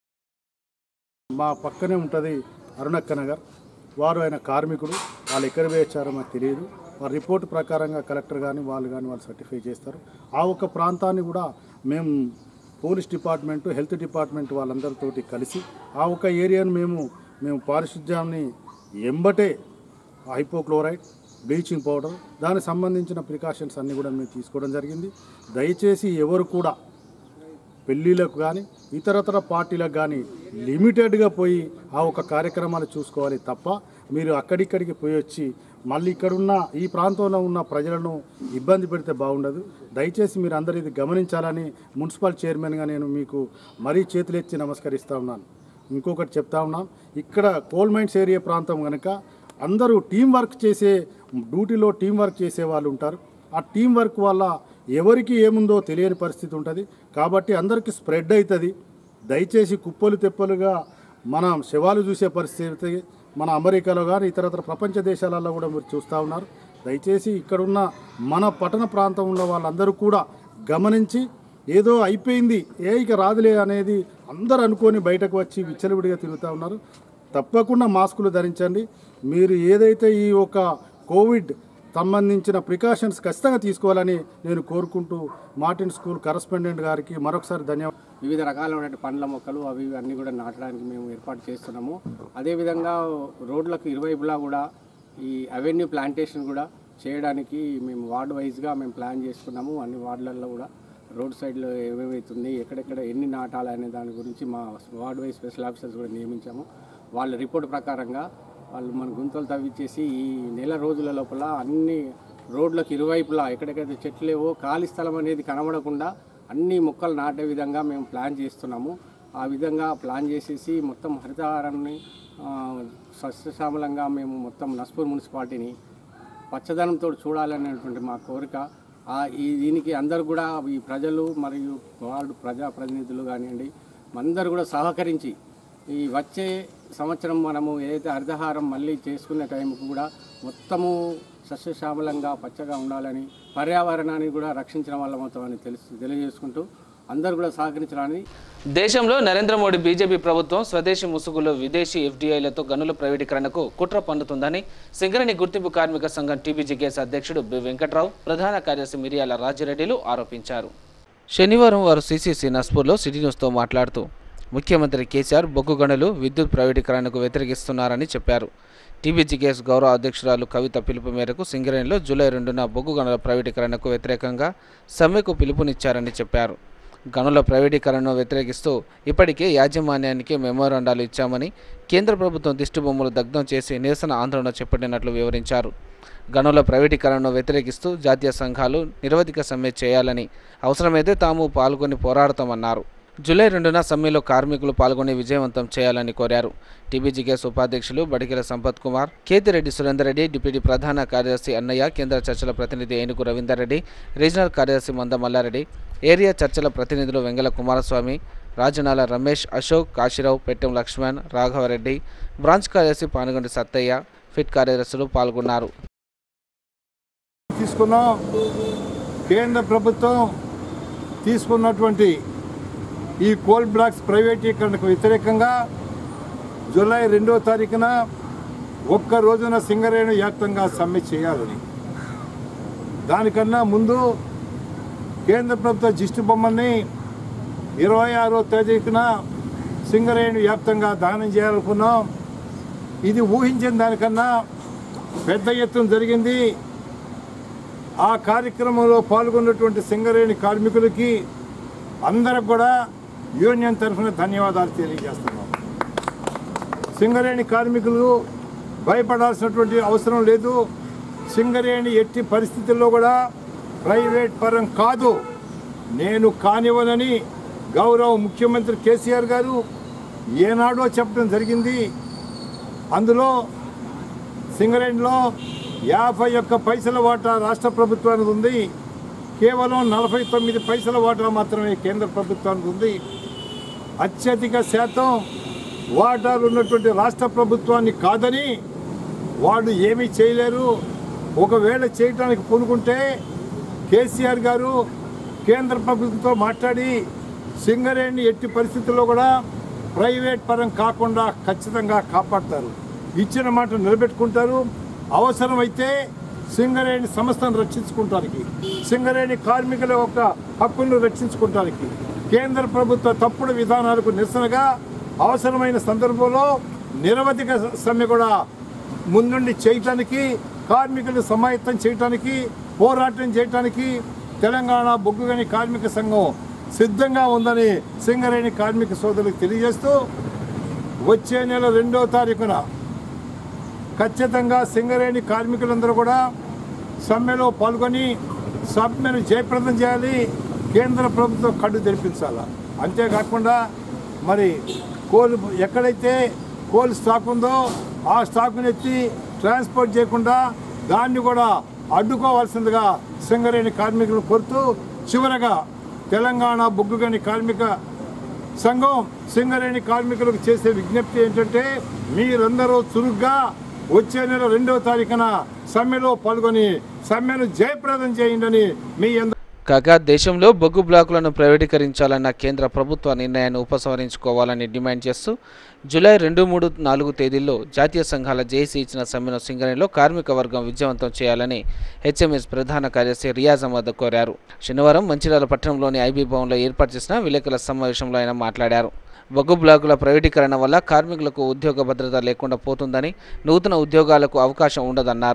మా పక్కనే ఉంటుంది అరుణక్క నగర్ వారు ఆయన కార్మికుడు వాళ్ళు ఎక్కడ వేయించారో మాకు తెలియదు వారి రిపోర్ట్ ప్రకారంగా కలెక్టర్ కానీ వాళ్ళు కానీ వాళ్ళు సర్టిఫై చేస్తారు ఆ ఒక్క ప్రాంతాన్ని కూడా మేము పోలీస్ డిపార్ట్మెంట్ హెల్త్ డిపార్ట్మెంట్ వాళ్ళందరితోటి కలిసి ఆ ఒక్క ఏరియాను మేము మేము పారిశుధ్యాన్ని ఎంబటే హైపోక్లోరైడ్ బ్లీచింగ్ పౌడర్ దానికి సంబంధించిన ప్రికాషన్స్ అన్నీ కూడా మేము తీసుకోవడం జరిగింది దయచేసి ఎవరు కూడా పెళ్ళిళ్ళకు కానీ ఇతరతర పార్టీలకు కానీ లిమిటెడ్గా పోయి ఆ ఒక కార్యక్రమాలు చూసుకోవాలి తప్ప మీరు అక్కడిక్కడికి పోయి వచ్చి మళ్ళీ ఇక్కడున్న ఈ ప్రాంతంలో ఉన్న ప్రజలను ఇబ్బంది పెడితే బాగుండదు దయచేసి మీరు అందరూ ఇది గమనించాలని మున్సిపల్ చైర్మన్గా నేను మీకు మరీ చేతులెత్తి నమస్కరిస్తూ ఉన్నాను ఇంకొకటి చెప్తా ఉన్నాం ఇక్కడ కోల్ మైన్స్ ఏరియా ప్రాంతం కనుక అందరూ టీం వర్క్ చేసే డ్యూటీలో టీం వర్క్ చేసే వాళ్ళు ఉంటారు ఆ టీం వర్క్ వల్ల ఎవరికి ఏముందో తెలియని పరిస్థితి ఉంటుంది కాబట్టి అందరికీ స్ప్రెడ్ అవుతుంది దయచేసి కుప్పలు తెప్పలుగా మనం శవాలు చూసే పరిస్థితి మన అమెరికాలో కానీ ఇతరత్ర ప్రపంచ దేశాలలో కూడా మీరు చూస్తూ ఉన్నారు దయచేసి ఇక్కడున్న మన పట్టణ ప్రాంతంలో వాళ్ళందరూ కూడా గమనించి ఏదో అయిపోయింది ఏ ఇక రాదులే అనేది అందరూ అనుకొని బయటకు వచ్చి విచ్చలవిడిగా తిరుగుతూ ఉన్నారు తప్పకుండా మాస్కులు ధరించండి మీరు ఏదైతే ఈ ఒక కోవిడ్ సంబంధించిన ప్రికాషన్స్ ఖచ్చితంగా తీసుకోవాలని నేను కోరుకుంటూ మార్టిన్ స్కూల్ కరస్పాండెంట్ గారికి మరొకసారి ధన్యవాదాలు వివిధ రకాలైన పండ్ల మొక్కలు అవి ఇవి అన్నీ కూడా నాటడానికి మేము ఏర్పాటు చేస్తున్నాము అదేవిధంగా రోడ్లకు ఇరువైపులా కూడా ఈ అవెన్యూ ప్లాంటేషన్ కూడా చేయడానికి మేము వార్డు వైజ్గా మేము ప్లాన్ చేసుకున్నాము అన్ని వార్డులలో కూడా రోడ్ సైడ్లో ఏమేమవుతుంది ఎక్కడెక్కడ ఎన్ని నాటాలి అనే దాని గురించి మా వార్డ్ వైజ్ స్పెషల్ ఆఫీసర్స్ కూడా నియమించాము వాళ్ళ రిపోర్ట్ ప్రకారంగా వాళ్ళు మన గుంతలు తవ్వించేసి ఈ నెల రోజుల లోపల అన్ని రోడ్లకు ఇరువైపులా ఎక్కడెక్కడైతే చెట్లు లేవో ఖాళీ స్థలం అనేది కనబడకుండా అన్ని మొక్కలు నాటే విధంగా మేము ప్లాన్ చేస్తున్నాము ఆ విధంగా ప్లాన్ చేసేసి మొత్తం హరితహారాన్ని ఆ, సస్యశ్యామలంగా మేము మొత్తం నస్పూర్ మున్సిపాలిటీని పచ్చదనంతో చూడాలనేటువంటి మా కోరిక ఆ ఈ దీనికి అందరూ కూడా ఈ ప్రజలు మరియు వార్డు ప్రజాప్రతినిధులు కానివ్వండి అందరూ కూడా సహకరించి ఈ వచ్చే సంవత్సరం మనము ఏదైతే హరితహారం మళ్ళీ చేసుకునే టైంకు కూడా మొత్తము సస్యశ్యామలంగా పచ్చగా ఉండాలని పర్యావరణాన్ని కూడా రక్షించిన వాళ్ళ మొత్తం తెలుసు తెలియజేసుకుంటూ అందరూ కూడా సహకరించాలని దేశంలో నరేంద్ర మోడీ బీజేపీ ప్రభుత్వం స్వదేశీ ముసుగులో విదేశీ ఎఫ్డీఐలతో గనుల ప్రైవేటీకరణకు కుట్ర పన్నుతుందని సింగరేణి గుర్తింపు కార్మిక సంఘం టీబీజీకేఎస్ అధ్యక్షుడు బి వెంకట్రావు ప్రధాన కార్యదర్శి మిరియాల రాజిరెడ్డిలు ఆరోపించారు శనివారం వారు సీసీసీ నస్పూర్లో సిటీ న్యూస్తో మాట్లాడుతూ ముఖ్యమంత్రి కేసీఆర్ బొగ్గు గనులు విద్యుత్ ప్రైవేటీకరణకు వ్యతిరేకిస్తున్నారని చెప్పారు టీబీజీకేఎస్ గౌరవ అధ్యక్షురాలు కవిత పిలుపు మేరకు సింగరేణిలో జూలై రెండున బొగ్గు గనుల ప్రైవేటీకరణకు వ్యతిరేకంగా సమ్మెకు పిలుపునిచ్చారని చెప్పారు గనుల ప్రైవేటీకరణను వ్యతిరేకిస్తూ ఇప్పటికే యాజమాన్యానికి మెమోరాండాలు ఇచ్చామని కేంద్ర ప్రభుత్వం దిష్టిబొమ్మలు దగ్ధం చేసి నిరసన ఆందోళన చేపట్టినట్లు వివరించారు గనుల ప్రైవేటీకరణను వ్యతిరేకిస్తూ జాతీయ సంఘాలు నిరవధిక సమ్మె చేయాలని అవసరమైతే తాము పాల్గొని పోరాడతామన్నారు జూలై రెండున సమ్మెలో కార్మికులు పాల్గొని విజయవంతం చేయాలని కోరారు టీబీజీకేఎస్ ఉపాధ్యక్షులు బడికెల సంపత్ కుమార్ కేతిరెడ్డి సురేందర్ రెడ్డి డిప్యూటీ ప్రధాన కార్యదర్శి అన్నయ్య కేంద్ర చర్చల ప్రతినిధి ఏనుగు రవీందర్ రెడ్డి రీజనల్ కార్యదర్శి మంద మల్లారెడ్డి ఏరియా చర్చల ప్రతినిధులు వెంగళ కుమారస్వామి రాజనాల రమేష్ అశోక్ కాశీరావు పెట్టెం లక్ష్మణ్ రాఘవరెడ్డి బ్రాంచ్ కార్యదర్శి పానుగొండి సత్తయ్య ఫిట్ కార్యదర్శులు పాల్గొన్నారు తీసుకున్నాం కేంద్ర ప్రభుత్వం తీసుకున్నటువంటి ఈ కోల్ బ్లాక్స్ ప్రైవేటీకరణకు వ్యతిరేకంగా జూలై రెండో తారీఖున ఒక్క రోజున సింగరేణి వ్యాప్తంగా సమ్మె చేయాలని దానికన్నా ముందు కేంద్ర ప్రభుత్వ దిష్టి బొమ్మల్ని ఇరవై ఆరో తేదీన సింగరేణి వ్యాప్తంగా దానం చేయాలనుకున్నాం ఇది ఊహించిన దానికన్నా పెద్ద ఎత్తున జరిగింది ఆ కార్యక్రమంలో పాల్గొన్నటువంటి సింగరేణి కార్మికులకి అందరికి కూడా యూనియన్ తరఫున ధన్యవాదాలు తెలియజేస్తున్నాం సింగరేణి కార్మికులు భయపడాల్సినటువంటి అవసరం లేదు సింగరేణి ఎట్టి పరిస్థితుల్లో కూడా ప్రైవేట్ పరం కాదు నేను కానివ్వనని గౌరవ ముఖ్యమంత్రి కేసీఆర్ గారు ఏనాడో చెప్పడం జరిగింది అందులో సింగరేణిలో యాభై ఒక్క పైసల వాటా రాష్ట్ర ప్రభుత్వానికి ఉంది కేవలం నలభై తొమ్మిది పైసల వాటా మాత్రమే కేంద్ర ప్రభుత్వానికి ఉంది అత్యధిక శాతం వాటాలు ఉన్నటువంటి రాష్ట్ర ప్రభుత్వాన్ని కాదని వాళ్ళు ఏమీ చేయలేరు ఒకవేళ చేయటానికి పూనుకుంటే కేసీఆర్ గారు కేంద్ర ప్రభుత్వంతో మాట్లాడి సింగరేణి ఎట్టి పరిస్థితుల్లో కూడా ప్రైవేట్ పరం కాకుండా ఖచ్చితంగా కాపాడతారు ఇచ్చిన మాట నిలబెట్టుకుంటారు అవసరమైతే సింగరేణి సంస్థను రక్షించుకుంటానికి సింగరేణి కార్మికుల యొక్క హక్కులను రక్షించుకుంటానికి కేంద్ర ప్రభుత్వ తప్పుడు విధానాలకు నిరసనగా అవసరమైన సందర్భంలో నిరవధిక సమ్మె కూడా ముందుండి చేయటానికి కార్మికులు సమాయత్తం చేయటానికి పోరాటం చేయటానికి తెలంగాణ బొగ్గుగని కార్మిక సంఘం సిద్ధంగా ఉందని సింగరేణి కార్మిక సోదరులకు తెలియజేస్తూ వచ్చే నెల రెండో తారీఖున ఖచ్చితంగా సింగరేణి కార్మికులందరూ కూడా సమ్మెలో పాల్గొని సమ్మెను జయప్రదం చేయాలి కేంద్ర ప్రభుత్వం కడ్డు తెరిపించాలి అంతేకాకుండా మరి కోల్ ఎక్కడైతే కోల్ స్టాక్ ఉందో ఆ స్టాక్ను ఎత్తి ట్రాన్స్పోర్ట్ చేయకుండా దాన్ని కూడా అడ్డుకోవాల్సిందిగా సింగరేణి కార్మికులను కోరుతూ చివరగా తెలంగాణ బొగ్గుగని కార్మిక సంఘం సింగరేణి కార్మికులకు చేసే విజ్ఞప్తి ఏంటంటే మీరందరూ చురుగ్గా వచ్చే నెల రెండవ తారీఖున సమ్మెలో పాల్గొని సమ్మెను జయప్రదం చేయండి మీ అందరూ కాగా దేశంలో బొగ్గు బ్లాకులను ప్రైవేటీకరించాలన్న కేంద్ర ప్రభుత్వ నిర్ణయాన్ని ఉపసంహరించుకోవాలని డిమాండ్ చేస్తూ జూలై రెండు మూడు నాలుగు తేదీల్లో జాతీయ సంఘాల జేసీ ఇచ్చిన సమ్మెను సింగరేణిలో కార్మిక వర్గం విజయవంతం చేయాలని హెచ్ఎంఎస్ ప్రధాన కార్యదర్శి రియాజ్ అహ్మద్ కోరారు శనివారం మంచిర్యాల పట్టణంలోని ఐబీ భవన్లో ఏర్పాటు చేసిన విలేకరుల సమావేశంలో ఆయన మాట్లాడారు బొగ్గు బ్లాకుల ప్రైవేటీకరణ వల్ల కార్మికులకు ఉద్యోగ భద్రత లేకుండా పోతుందని నూతన ఉద్యోగాలకు అవకాశం ఉండదన్నారు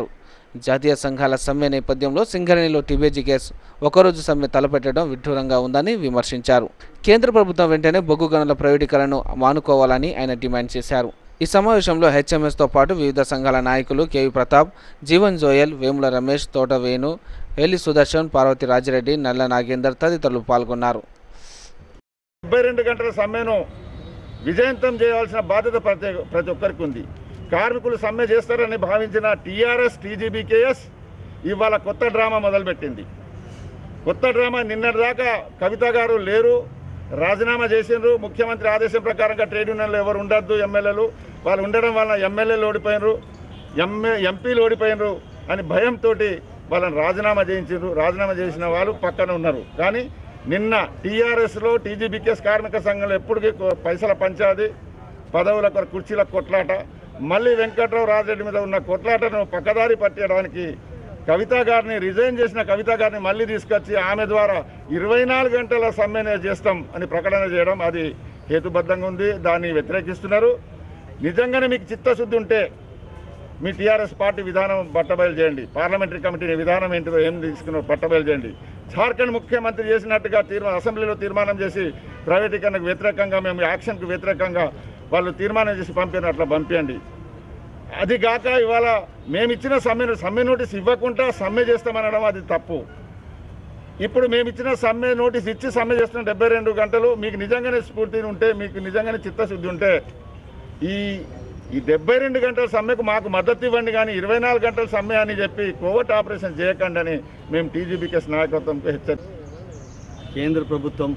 జాతీయ సంఘాల సమ్మె నేపథ్యంలో సింగరేణిలో టీబేజీ కేసు ఒకరోజు సమ్మె తలపెట్టడం విడ్డూరంగా ఉందని విమర్శించారు కేంద్ర ప్రభుత్వం వెంటనే బొగ్గు గనుల ప్రైవేటీకరణను మానుకోవాలని ఆయన డిమాండ్ చేశారు ఈ సమావేశంలో హెచ్ఎంఎస్తో పాటు వివిధ సంఘాల నాయకులు కేవి ప్రతాప్ జీవన్ జోయల్ వేముల రమేష్ తోట వేణు ఎల్లి సుదర్శన్ పార్వతి రాజిరెడ్డి నల్ల నాగేందర్ తదితరులు పాల్గొన్నారు డెబ్బై రెండు గంటల సమ్మెను విజయవంతం చేయాల్సిన బాధ్యత ప్రతి ప్రతి ఒక్కరికి ఉంది కార్మికులు సమ్మె చేస్తారని భావించిన టీఆర్ఎస్ టీజీబీకేఎస్ ఇవాళ కొత్త డ్రామా మొదలుపెట్టింది కొత్త డ్రామా నిన్నటిదాకా కవిత గారు లేరు రాజీనామా చేసిండ్రు ముఖ్యమంత్రి ఆదేశం ప్రకారంగా ట్రేడ్ యూనియన్లు ఎవరు ఉండొద్దు ఎమ్మెల్యేలు వాళ్ళు ఉండడం వలన ఎమ్మెల్యేలు ఓడిపోయినరు ఎంఏ ఎంపీలు ఓడిపోయినరు అని భయంతో వాళ్ళని రాజీనామా చేయించారు రాజీనామా చేసిన వాళ్ళు పక్కన ఉన్నారు కానీ నిన్న టీఆర్ఎస్లో టీజీబీకేఎస్ కార్మిక సంఘంలో ఎప్పటికీ కొ- పైసల పంచాది పదవుల కొర- కుర్చీల కొట్లాట మళ్ళీ వెంకట్రావు రాజరెడ్డి మీద ఉన్న కొట్లాటను పక్కదారి పట్టడానికి కవిత గారిని రిజైన్ చేసిన కవిత గారిని మళ్ళీ తీసుకొచ్చి ఆమె ద్వారా ఇరవై నాలుగు గంటల సమ్మెనే చేస్తాం అని ప్రకటన చేయడం అది హేతుబద్ధంగా ఉంది దాన్ని వ్యతిరేకిస్తున్నారు నిజంగానే మీకు చిత్తశుద్ధి ఉంటే మీ టీఆర్ఎస్ పార్టీ విధానం బట్టబయలు చేయండి పార్లమెంటరీ కమిటీ విధానం ఏంటిదో ఏం తీసుకున్నారో బట్టబయలు చేయండి జార్ఖండ్ ముఖ్యమంత్రి చేసినట్టుగా తీర్మానం అసెంబ్లీలో తీర్మానం చేసి ప్రైవేటీకరణకు వ్యతిరేకంగా మేము యాక్షన్కు వ్యతిరేకంగా వాళ్ళు తీర్మానం చేసి పంపిన అట్లా పంపించండి అది కాక ఇవాళ మేము ఇచ్చిన సమ్మె సమ్మె నోటీస్ ఇవ్వకుండా సమ్మె చేస్తామనడం అది తప్పు ఇప్పుడు మేము ఇచ్చిన సమ్మె నోటీస్ ఇచ్చి సమ్మె చేస్తున్న డెబ్బై రెండు గంటలు మీకు నిజంగానే స్ఫూర్తి ఉంటే మీకు నిజంగానే చిత్తశుద్ధి ఉంటే ఈ ఈ డెబ్బై రెండు గంటల సమ్మెకు మాకు మద్దతు ఇవ్వండి కానీ ఇరవై నాలుగు గంటల సమ్మె అని చెప్పి కోవట్ ఆపరేషన్ చేయకండి అని మేము టీజీబీకేస్ నాయకత్వంకి హెచ్చరి కేంద్ర ప్రభుత్వం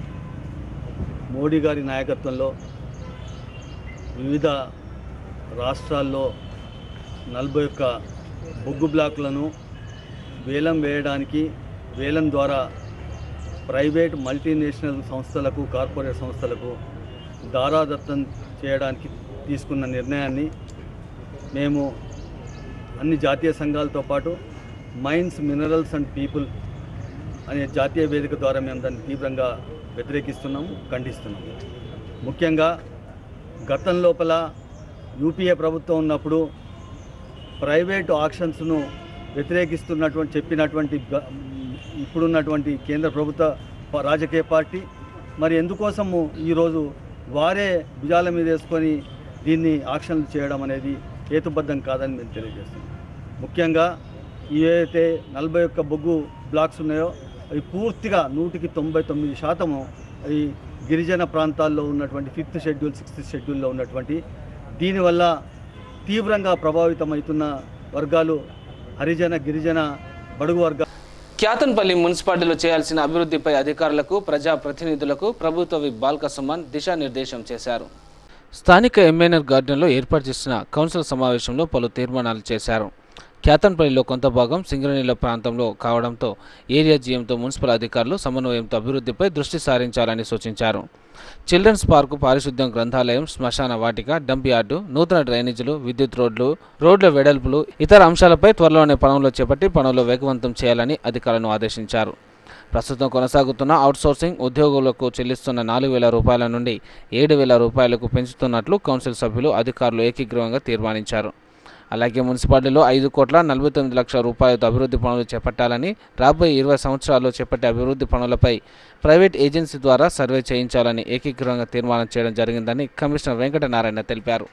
మోడీ గారి నాయకత్వంలో వివిధ రాష్ట్రాల్లో నలభై ఒక్క బొగ్గు బ్లాకులను వేలం వేయడానికి వేలం ద్వారా ప్రైవేట్ మల్టీనేషనల్ సంస్థలకు కార్పొరేట్ సంస్థలకు దారాదత్తం చేయడానికి తీసుకున్న నిర్ణయాన్ని మేము అన్ని జాతీయ సంఘాలతో పాటు మైన్స్ మినరల్స్ అండ్ పీపుల్ అనే జాతీయ వేదిక ద్వారా మేము దాన్ని తీవ్రంగా వ్యతిరేకిస్తున్నాము ఖండిస్తున్నాము ముఖ్యంగా గతం లోపల యూపీఏ ప్రభుత్వం ఉన్నప్పుడు ప్రైవేటు ఆక్షన్స్ను వ్యతిరేకిస్తున్నటువంటి చెప్పినటువంటి గ- ఇప్పుడున్నటువంటి కేంద్ర ప్రభుత్వ ప- రాజకీయ పార్టీ మరి ఎందుకోసము ఈరోజు వారే భుజాల మీద వేసుకొని దీన్ని ఆక్షన్లు చేయడం అనేది హేతుబద్ధం కాదని మేము తెలియజేస్తున్నాం ముఖ్యంగా ఏవైతే నలభై ఒక్క బొగ్గు బ్లాక్స్ ఉన్నాయో అవి పూర్తిగా నూటికి తొంభై తొమ్మిది శాతము ఈ గిరిజన ప్రాంతాల్లో ఉన్నటువంటి ఫిఫ్త్ షెడ్యూల్ సిక్స్త్ షెడ్యూల్లో ఉన్నటువంటి దీనివల్ల తీవ్రంగా ప్రభావితమవుతున్న వర్గాలు హరిజన గిరిజన బడుగు వర్గాలు క్యాతన్పల్లి మున్సిపాలిటీలో చేయాల్సిన అభివృద్ధిపై అధికారులకు ప్రజాప్రతినిధులకు ప్రభుత్వ విప్ బాల్క సుమన్ దిశానిర్దేశం చేశారు స్థానిక ఎంఎన్ఆర్ గార్డెన్లో ఏర్పాటు చేసిన కౌన్సిల్ సమావేశంలో పలు తీర్మానాలు చేశారు క్యాతన్పల్లిలో కొంత భాగం సింగరేణిల ప్రాంతంలో కావడంతో ఏరియా జీఎంతో మున్సిపల్ అధికారులు సమన్వయంతో అభివృద్ధిపై దృష్టి సారించాలని సూచించారు చిల్డ్రన్స్ పార్కు పారిశుద్ధ్యం గ్రంథాలయం శ్మశాన వాటిక డంప్ యార్డు నూతన డ్రైనేజీలు విద్యుత్ రోడ్లు రోడ్ల వెడల్పులు ఇతర అంశాలపై త్వరలోనే పనులు చేపట్టి పనులు వేగవంతం చేయాలని అధికారులను ఆదేశించారు ప్రస్తుతం కొనసాగుతున్న అవుట్సోర్సింగ్ ఉద్యోగులకు చెల్లిస్తున్న నాలుగు వేల రూపాయల నుండి ఏడు వేల రూపాయలకు పెంచుతున్నట్లు కౌన్సిల్ సభ్యులు అధికారులు ఏకీగ్రహంగా తీర్మానించారు అలాగే మున్సిపాలిటీలో ఐదు కోట్ల నలభై తొమ్మిది లక్షల రూపాయలతో అభివృద్ధి పనులు చేపట్టాలని రాబోయే ఇరవై సంవత్సరాల్లో చేపట్టే అభివృద్ధి పనులపై ప్రైవేట్ ఏజెన్సీ ద్వారా సర్వే చేయించాలని ఏకీకృతంగా తీర్మానం చేయడం జరిగిందని కమిషనర్ వెంకటనారాయణ తెలిపారు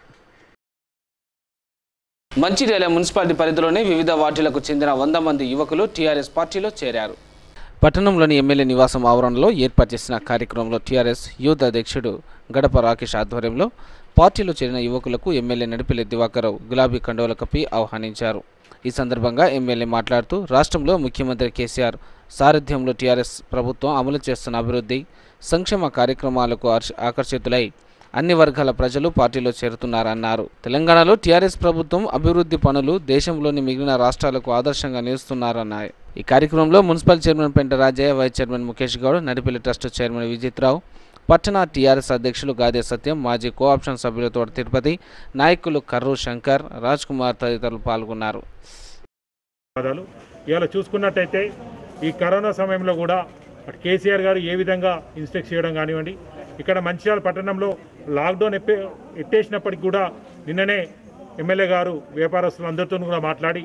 మంచిర్యాల మున్సిపాలిటీ పరిధిలోని వివిధ వార్డులకు చెందిన వంద మంది యువకులు టీఆర్ఎస్ పార్టీలో చేరారు పట్టణంలోని ఎమ్మెల్యే నివాసం ఆవరణలో ఏర్పాటు చేసిన కార్యక్రమంలో టీఆర్ఎస్ యూత్ అధ్యక్షుడు గడప రాకేష్ ఆధ్వర్యంలో పార్టీలో చేరిన యువకులకు ఎమ్మెల్యే నడిపిల్లి దివాకరావు గులాబీ కండువల కప్పి ఆహ్వానించారు ఈ సందర్భంగా ఎమ్మెల్యే మాట్లాడుతూ రాష్ట్రంలో ముఖ్యమంత్రి కేసీఆర్ సారథ్యంలో టీఆర్ఎస్ ప్రభుత్వం అమలు చేస్తున్న అభివృద్ధి సంక్షేమ కార్యక్రమాలకు ఆర్ష- ఆకర్షితులై అన్ని వర్గాల ప్రజలు పార్టీలో చేరుతున్నారన్నారు తెలంగాణలో టీఆర్ఎస్ ప్రభుత్వం అభివృద్ధి పనులు దేశంలోని మిగిలిన రాష్ట్రాలకు ఆదర్శంగా నిలుస్తున్నారన్నారు ఈ కార్యక్రమంలో municipal chairman Penta Rajaiah vice chairman Mukesh Goud Nadipalli trust chairman Vijith Rao పట్టణ టీఆర్ఎస్ అధ్యక్షులు గాదే సత్యం మాజీ కోఆప్షన్ సభ్యులు తోట తిరుపతి నాయకులు కర్రు శంకర్ రాజ్ కుమార్ తదితరులు పాల్గొన్నారు ధన్యవాదాలు ఇవాళ చూసుకున్నట్టయితే ఈ కరోనా సమయంలో కూడా అటు కేసీఆర్ గారు ఏ విధంగా ఇన్స్ట్రక్ట్ చేయడం కానివ్వండి ఇక్కడ మంచిర్యాల పట్టణంలో లాక్డౌన్ ఎప్పే ఎత్తేసినప్పటికి కూడా నిన్ననే ఎమ్మెల్యే గారు వ్యాపారస్తులందరితో కూడా మాట్లాడి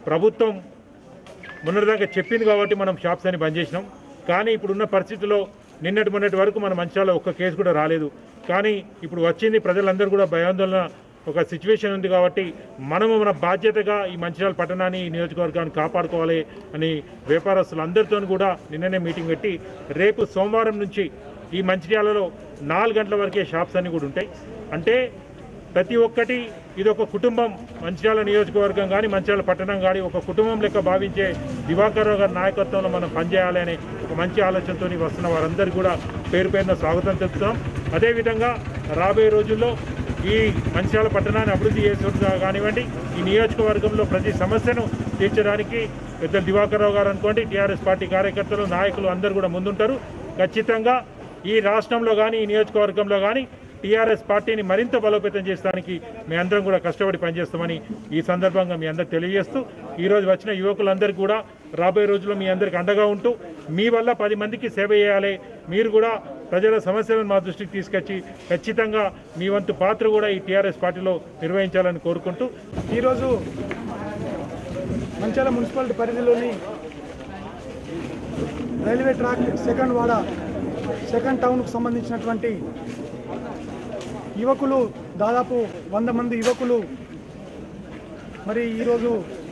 ప్రభుత్వం మొన్నటిదాకా చెప్పింది కాబట్టి మనం షాప్స్ అని బంద్ చేసినాం కానీ ఇప్పుడున్న పరిస్థితుల్లో నిన్నటి మొన్నటి వరకు మన మంచాల ఒక్క కేసు కూడా రాలేదు కానీ ఇప్పుడు వచ్చింది ప్రజలందరూ కూడా భయాందోళన ఒక సిచ్యువేషన్ ఉంది కాబట్టి మనము మన బాధ్యతగా ఈ మంచిర్యాల పట్టణాన్ని ఈ నియోజకవర్గాన్ని కాపాడుకోవాలి అని వ్యాపారస్తులందరితో కూడా నిన్ననే మీటింగ్ పెట్టి రేపు సోమవారం నుంచి ఈ మంచిర్యాలలో నాలుగు గంటల వరకే షాప్స్ అన్నీ కూడా ఉంటాయి అంటే ప్రతి ఒక్కటి ఇది ఒక కుటుంబం మంచిర్యాల నియోజకవర్గం కానీ మంచిర్యాల పట్టణం కానీ ఒక కుటుంబం లెక్క భావించే దివాకర్ రావు గారి నాయకత్వంలో మనం పనిచేయాలి అనే ఒక మంచి ఆలోచనతో వస్తున్న వారందరికీ కూడా పేరు పేరున స్వాగతం చెప్తున్నాం అదేవిధంగా రాబోయే రోజుల్లో ఈ మంచిర్యాల పట్టణాన్ని అభివృద్ధి చేసే కానివ్వండి ఈ నియోజకవర్గంలో ప్రతి సమస్యను తీర్చడానికి పెద్ద దివాకర్ రావు గారు అనుకోండి టీఆర్ఎస్ పార్టీ కార్యకర్తలు నాయకులు అందరూ కూడా ముందుంటారు ఖచ్చితంగా ఈ రాష్ట్రంలో కానీ ఈ నియోజకవర్గంలో కానీ టీఆర్ఎస్ పార్టీని మరింత బలోపేతం చేయడానికి మీ అందరం కూడా కష్టపడి పనిచేస్తామని ఈ సందర్భంగా మీ అందరికి తెలియజేస్తూ ఈరోజు వచ్చిన యువకులందరికీ కూడా రాబోయే రోజుల్లో మీ అందరికి అండగా ఉంటూ మీ వల్ల పది మందికి సేవ చేయాలి మీరు కూడా ప్రజల సమస్యలను మా దృష్టికి తీసుకొచ్చి ఖచ్చితంగా మీ వంతు పాత్ర కూడా ఈ టీఆర్ఎస్ పార్టీలో నిర్వహించాలని కోరుకుంటూ ఈరోజు మంచాల మున్సిపాలిటీ పరిధిలోని రైల్వే ట్రాక్ సెకండ్ వాడ సెకండ్ టౌన్కు సంబంధించినటువంటి యువకులు దాదాపు వంద మంది యువకులు మరి ఈరోజు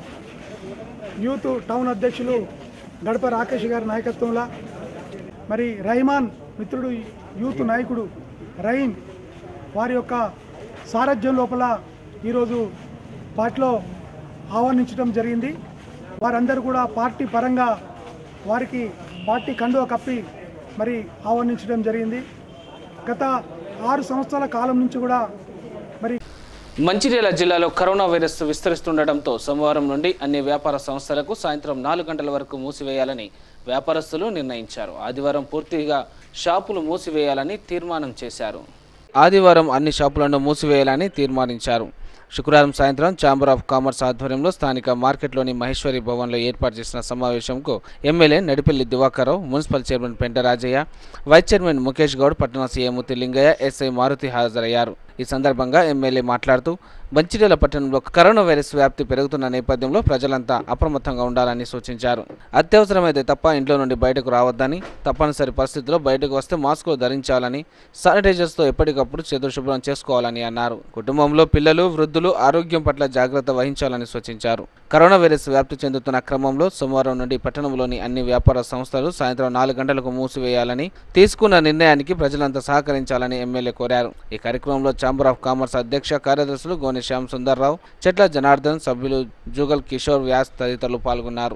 యూత్ టౌన్ అధ్యక్షులు గడప రాకేష్ గారి నాయకత్వంలో మరి రహిమాన్ మిత్రుడు యూత్ నాయకుడు రహీం వారి యొక్క సారథ్యం లోపల ఈరోజు పార్టీలో ఆహ్వానించడం జరిగింది వారందరూ కూడా పార్టీ పరంగా వారికి పార్టీ కండువ కప్పి మరి ఆహ్వానించడం జరిగింది గత ఆరు సంవత్సరాల కాలం నుంచి కూడా మరి మంచిర్యాల జిల్లాలో కరోనా వైరస్ విస్తరిస్తుండటంతో సోమవారం నుండి అన్ని వ్యాపార సంస్థలకు సాయంత్రం నాలుగు గంటల వరకు మూసివేయాలని వ్యాపారస్తులు నిర్ణయించారు ఆదివారం పూర్తిగా షాపులు మూసివేయాలని తీర్మానం చేశారు ఆదివారం అన్ని షాపులను మూసివేయాలని తీర్మానించారు శుక్రవారం సాయంత్రం ఛాంబర్ ఆఫ్ కామర్స్ ఆధ్వర్యంలో స్థానిక మార్కెట్లోని మహేశ్వరి భవన్లో ఏర్పాటు చేసిన సమావేశంకు MLA Nadipalli Diwakar Rao municipal chairman Penta Rajaiah vice chairman Mukesh Goud పట్టణ సీఎం లింగయ్య ఎస్ఐ మారుతి హాజరయ్యారు ఈ సందర్భంగా ఎమ్మెల్యే మాట్లాడుతూ మంచిర్యాల పట్టణంలో కరోనా వైరస్ వ్యాప్తి పెరుగుతున్న నేపథ్యంలో ప్రజలంతా అప్రమత్తంగా ఉండాలని సూచించారు అత్యవసరమైతే తప్ప ఇంట్లో నుండి బయటకు రావద్దని తప్పనిసరి పరిస్థితుల్లో బయటకు వస్తే మాస్కులు ధరించాలని శానిటైజర్స్తో ఎప్పటికప్పుడు చేతులు శుభ్రం చేసుకోవాలని అన్నారు కుటుంబంలో పిల్లలు వృద్ధులు ఆరోగ్యం పట్ల జాగ్రత్త వహించాలని సూచించారు కరోనా వైరస్ వ్యాప్తి చెందుతున్న క్రమంలో సోమవారం నుండి పట్టణంలోని అన్ని వ్యాపార సంస్థలు సాయంత్రం నాలుగు గంటలకు మూసివేయాలని తీసుకున్న నిర్ణయానికి ప్రజలంతా సహకరించాలని ఎమ్మెల్యే కోరారు ఈ కార్యక్రమంలో ఛాంబర్ ఆఫ్ కామర్స్ అధ్యక్ష కార్యదర్శులు గోని శ్యామ్ సుందర్రావు చెట్ల జనార్దన్ సభ్యులు జుగల్ కిషోర్ వ్యాస్ తదితరులు పాల్గొన్నారు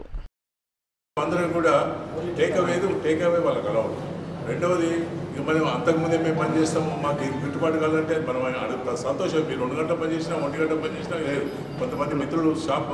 అందరం కూడా టేక్ అవే టేక్ అవే వాళ్ళకి అలౌడ్ రెండవది ఇక మనం అంతకుముందే మేము పని చేస్తాము మాకు ఇది గిట్టుబాటు కావాలంటే మనం అడుగుతా సంతోషం మీరు రెండు గంటలు పని చేసినా ఒంటి గంట పని చేసినా లేదు కొంతమంది మిత్రులు షాప్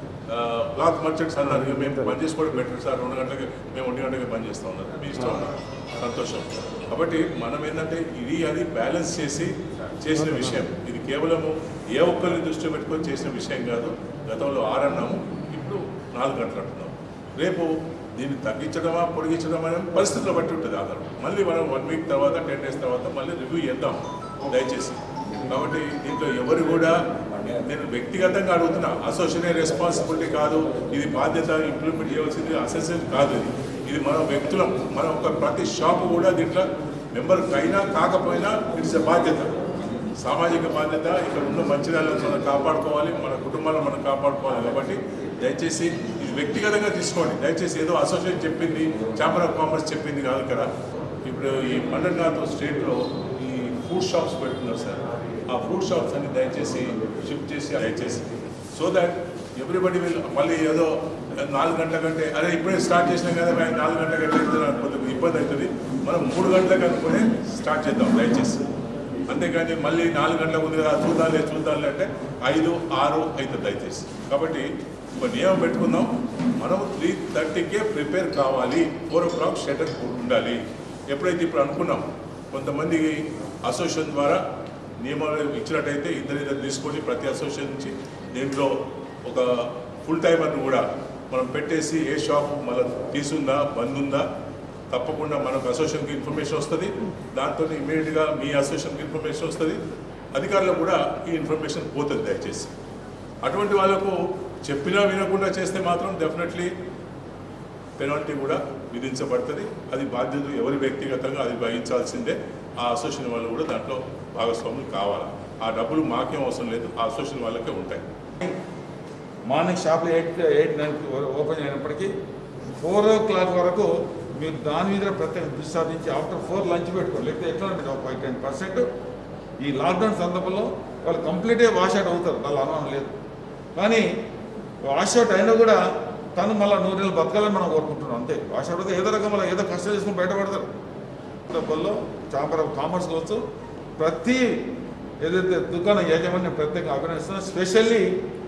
క్లాత్ మర్చెంట్స్ అన్నారు ఇక మేము పని చేసుకోవడం బెటర్ సార్ రెండు గంటలకి మేము ఒంటి గంటకి పని చేస్తూ ఉన్నారు మీ ఇష్టం ఉన్నారు సంతోషం కాబట్టి మనం ఏంటంటే ఇది అది బ్యాలెన్స్ చేసి చేసిన విషయం ఇది కేవలము ఏ ఒక్కరిని దృష్టిలో పెట్టుకొని చేసిన విషయం కాదు గతంలో ఆరన్నాము ఇప్పుడు నాలుగు గంటలు అంటున్నాం రేపు దీన్ని తగ్గించడమా పొడిగించడం అనే పరిస్థితులు బట్టి ఉంటుంది ఆధారం మళ్ళీ మనం వన్ వీక్ తర్వాత టెన్ డేస్ తర్వాత మళ్ళీ రివ్యూ చేద్దాం దయచేసి కాబట్టి దీంట్లో ఎవరు కూడా నేను వ్యక్తిగతంగా అడుగుతున్నా అసోసియేషన్ రెస్పాన్సిబిలిటీ కాదు ఇది బాధ్యత ఇంప్లిమెంట్ చేయవలసింది అసెసెస్ కాదు ఇది ఇది మన వ్యక్తులం మన ఒక ప్రతి షాపు కూడా దీంట్లో మెంబర్ అయినా కాకపోయినా ఇట్స్ ఎ బాధ్యత సామాజిక బాధ్యత ఇక్కడ ఉన్న మంచిర్యాలను మనం కాపాడుకోవాలి మన కుటుంబాలను మనం కాపాడుకోవాలి కాబట్టి దయచేసి ఇది వ్యక్తిగతంగా తీసుకోండి దయచేసి ఏదో అసోసియేషన్ చెప్పింది ఛాంబర్ ఆఫ్ కామర్స్ చెప్పింది కాదు ఇక్కడ ఇప్పుడు ఈ మండనాథ్ స్టేట్లో ఈ ఫుడ్ షాప్స్ పెట్టున్నారు సార్ ఆ ఫుడ్ షాప్స్ అన్ని దయచేసి షిఫ్ట్ చేసి దయచేసి సో దట్ ఎవ్రీబడి విల్ మళ్ళీ ఏదో నాలుగు గంటల కంటే అరే ఇప్పుడే స్టార్ట్ చేసినాం కదా మేము నాలుగు గంటల కంటే అయితే నాకు కొద్దిగా ఇబ్బంది అవుతుంది మనం మూడు గంటలకు అనుకునే స్టార్ట్ చేద్దాం దయచేసి అంతేకాని మళ్ళీ నాలుగు గంటల ముందు కదా చూద్దాంలే చూద్దాంలే అంటే ఐదు ఆరు అవుతుంది దయచేసి కాబట్టి ఒక నియమం పెట్టుకుందాం మనం త్రీ థర్టీకే ప్రిపేర్ కావాలి ఫోర్ ఓ క్లాక్ షటర్ ఉండాలి ఎప్పుడైతే ఇప్పుడు అనుకున్నాం కొంతమంది అసోసియేషన్ ద్వారా నియమాలు ఇచ్చినట్టయితే ఇద్దరు ఇద్దరు తీసుకొని ప్రతి అసోసియేషన్ నుంచి దీంట్లో ఒక ఫుల్ టైమర్ని కూడా మనం పెట్టేసి ఏ షాప్ మళ్ళీ తీసుందా బంద్ ఉందా తప్పకుండా మనకు అసోసియేషన్కి ఇన్ఫర్మేషన్ వస్తుంది దాంతో ఇమీడియట్గా మీ అసోసియేషన్కి ఇన్ఫర్మేషన్ వస్తుంది అధికారులకు కూడా ఈ ఇన్ఫర్మేషన్ పోతుంది దయచేసి అటువంటి వాళ్ళకు చెప్పినా వినకుండా చేస్తే మాత్రం డెఫినెట్లీ పెనాల్టీ కూడా విధించబడుతుంది అది బాధ్యత ఎవరి వ్యక్తిగతంగా అది వహించాల్సిందే ఆ అసోసియేషన్ వాళ్ళు కూడా దాంట్లో భాగస్వాములు కావాలి ఆ డబ్బులు మాకేం అవసరం లేదు ఆ అసోసియేషన్ వాళ్ళకే ఉంటాయి మార్నింగ్ షాప్లు ఎయిట్ ఎయిట్ నైన్ ఓపెన్ అయినప్పటికీ ఫోర్ ఓ క్లాక్ వరకు మీరు దాని మీద ప్రత్యేక దృష్టి సాధించి ఆఫ్టర్ ఫోర్ లంచ్ పెట్టుకోండి లేకపోతే ఎట్లా ఉంటుంది ఒక ఫైవ్ టెన్ పర్సెంట్ ఈ లాక్డౌన్ సందర్భంలో వాళ్ళు కంప్లీట్గా వాష్ అవుట్ అవుతారు వాళ్ళ అనుమానం లేదు కానీ వాష్ అవుట్ అయినా కూడా తను మళ్ళీ నూరు నెలలు బతకాలని మనం కోరుకుంటున్నాం అంతే వాష్ అవుట్ అయితే ఏదో రకం ఏదో కష్టం చేసుకుని బయటపడతారు డబ్బుల్లో చాంబర్ ఆఫ్ కామర్స్ కావచ్చు ప్రతి ఏదైతే దుకాణ యాజమాన్యం ప్రత్యేకంగా అభినందిస్తున్నా స్పెషల్లీ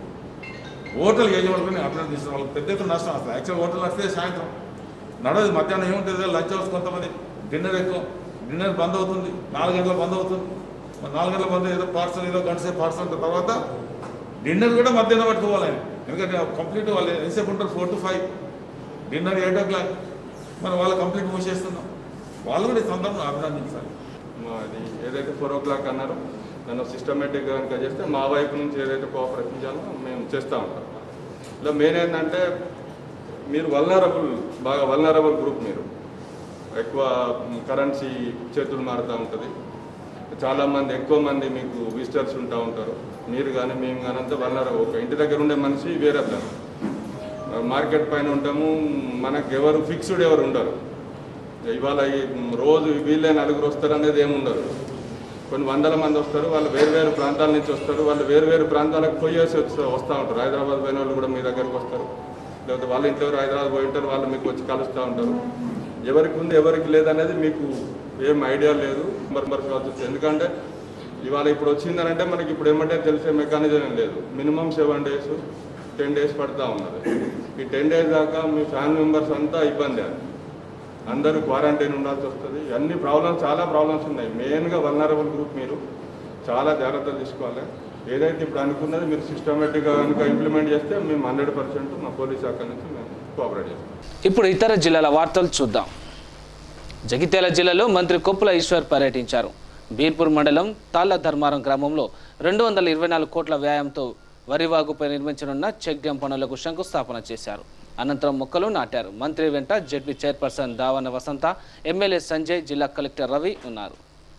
హోటల్ యజమానులని అభినందిస్తున్న వాళ్ళకి పెద్ద ఎత్తున నష్టం వస్తుంది యాక్చువల్ హోటల్ నడిస్తే సాయంత్రం నడవదు మధ్యాహ్నం ఏముంటుంది లంచ్ అవర్స్ కొంతమంది డిన్నర్ ఎక్కువ డిన్నర్ బంద్ అవుతుంది నాలుగు గంటల బంద్ అవుతుంది మరి నాలుగు గంటల బంద్ ఏదో పార్సల్ ఏదో గంట సేపు పార్సల్ ఉంటుంది తర్వాత డిన్నర్ కూడా మధ్యాహ్నం పట్టుకోవాలి ఆయన ఎందుకంటే కంప్లీట్ వాళ్ళు ఎంతసేపు ఉంటారు four to five dinner eight o'clock మరి వాళ్ళు కంప్లీట్ మూసేస్తున్నాం వాళ్ళు కూడా ఈ సందర్భంగా అభినందించాలి అది ఏదైతే ఫోర్ ఓ క్లాక్ అన్నారో దాన్ని సిస్టమేటిక్గా కనుక చేస్తే మా వైపు నుంచి ఏదైతే కోఆపరేషన్ చేయాలో మేము చేస్తూ ఉంటాం ఇలా మెయిన్ ఏంటంటే మీరు వల్నరబుల్ బాగా వల్నరబుల్ గ్రూప్ మీరు ఎక్కువ కరెన్సీ చేతులు మారుతూ ఉంటుంది చాలామంది ఎక్కువ మంది మీకు విజిటర్స్ ఉంటూ ఉంటారు మీరు కానీ మేము కానీ అంతా వల్నరబుల్ ఒక ఇంటి దగ్గర ఉండే మనిషి వేరే ప్లాన్ మార్కెట్ పైన ఉంటాము మనకు ఎవరు ఫిక్స్డ్ ఎవరు ఉండరు ఇవాళ ఈ రోజు వీళ్ళే నలుగురు వస్తారు అనేది ఏమి ఉండదు కొన్ని వందల మంది వస్తారు వాళ్ళు వేరు వేరు ప్రాంతాల నుంచి వస్తారు వాళ్ళు వేరు వేరు ప్రాంతాలకు పోయేసి వస్తూ వస్తూ ఉంటారు హైదరాబాద్ పోయిన వాళ్ళు కూడా మీ దగ్గరకు వస్తారు లేకపోతే వాళ్ళ ఇంట్లో ఎవరు హైదరాబాద్ పోయి ఉంటారు వాళ్ళు మీకు వచ్చి కలుస్తూ ఉంటారు ఎవరికి ఉంది ఎవరికి లేదనేది మీకు ఏం ఐడియా లేదు మరి మరి కావచ్చు ఎందుకంటే ఇవాళ ఇప్పుడు వచ్చిందనంటే మనకి ఇప్పుడు ఏమంటే తెలిసే మెకానిజం ఏం లేదు minimum seven days ten days పడుతూ ఉన్నది ఈ టెన్ డేస్ దాకా మీ ఫ్యామిలీ మెంబర్స్ అంతా ఇబ్బంది అది అందరూ క్వారంటైన్ ఉండాల్సి వస్తుంది అన్ని ప్రాబ్లమ్స్ చాలా ప్రాబ్లమ్స్ ఉన్నాయి మెయిన్గా వల్నరబుల్ గ్రూప్ మీరు చాలా జాగ్రత్తలు తీసుకోవాలి ఏదైతే ఇప్పుడు అనుకున్నది మీరు సిస్టమేటిక్గా కనుక ఇంప్లిమెంట్ చేస్తే మేము హండ్రెడ్ పర్సెంట్ మా పోలీస్ శాఖ నుంచి మేము కోఆపరేట్ చేస్తాం ఇప్పుడు ఇతర జిల్లాల వార్తలు చూద్దాం జగిత్యాల జిల్లాలో మంత్రి కొప్పుల ఈశ్వర్ పర్యటించారు బీర్పూర్ మండలం తాళ్ల ధర్మారం గ్రామంలో రెండు వందల ఇరవై నాలుగు కోట్ల వ్యాయంతో వరివాగుపై నిర్మించనున్న చెక్ డ్యాం పనులకు శంకుస్థాపన చేశారు అనంతరం మొక్కలు నాటారు మంత్రి వెంట ZP chairperson Davana Vasantha MLA Sanjay జిల్లా కలెక్టర్ రవి ఉన్నారు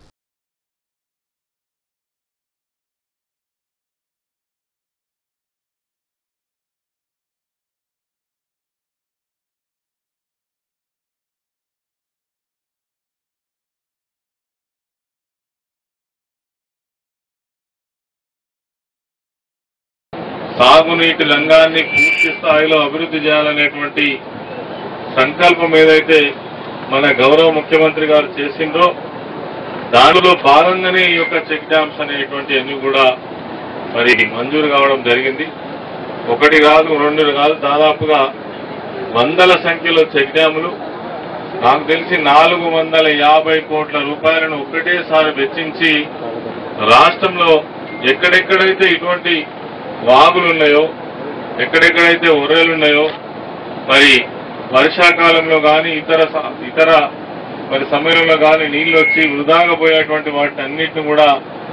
సాగునీటి రంగాన్ని పూర్తి స్థాయిలో అభివృద్ధి చేయాలనేటువంటి సంకల్పం ఏదైతే మన గౌరవ ముఖ్యమంత్రి గారు చేసిందో దానిలో భాగంగానే ఈ యొక్క చెక్ డ్యామ్స్ అనేటువంటి అన్ని కూడా మరి మంజూరు కావడం జరిగింది ఒకటి కాదు రెండు కాదు దాదాపుగా వందల సంఖ్యలో చెక్ డ్యాములు నాకు తెలిసి నాలుగు వందల యాభై కోట్ల రూపాయలను ఒకటేసారి వెచ్చించి రాష్ట్రంలో ఎక్కడెక్కడైతే ఇటువంటి వాగులు ఉన్నాయో ఎక్కడెక్కడైతే ఒర్రెలు ఉన్నాయో మరి వర్షాకాలంలో కానీ ఇతర స- ఇతర మరి సమయంలో కానీ నీళ్లు వచ్చి వృధాగా పోయేటువంటి వాటిని అన్నిటిని కూడా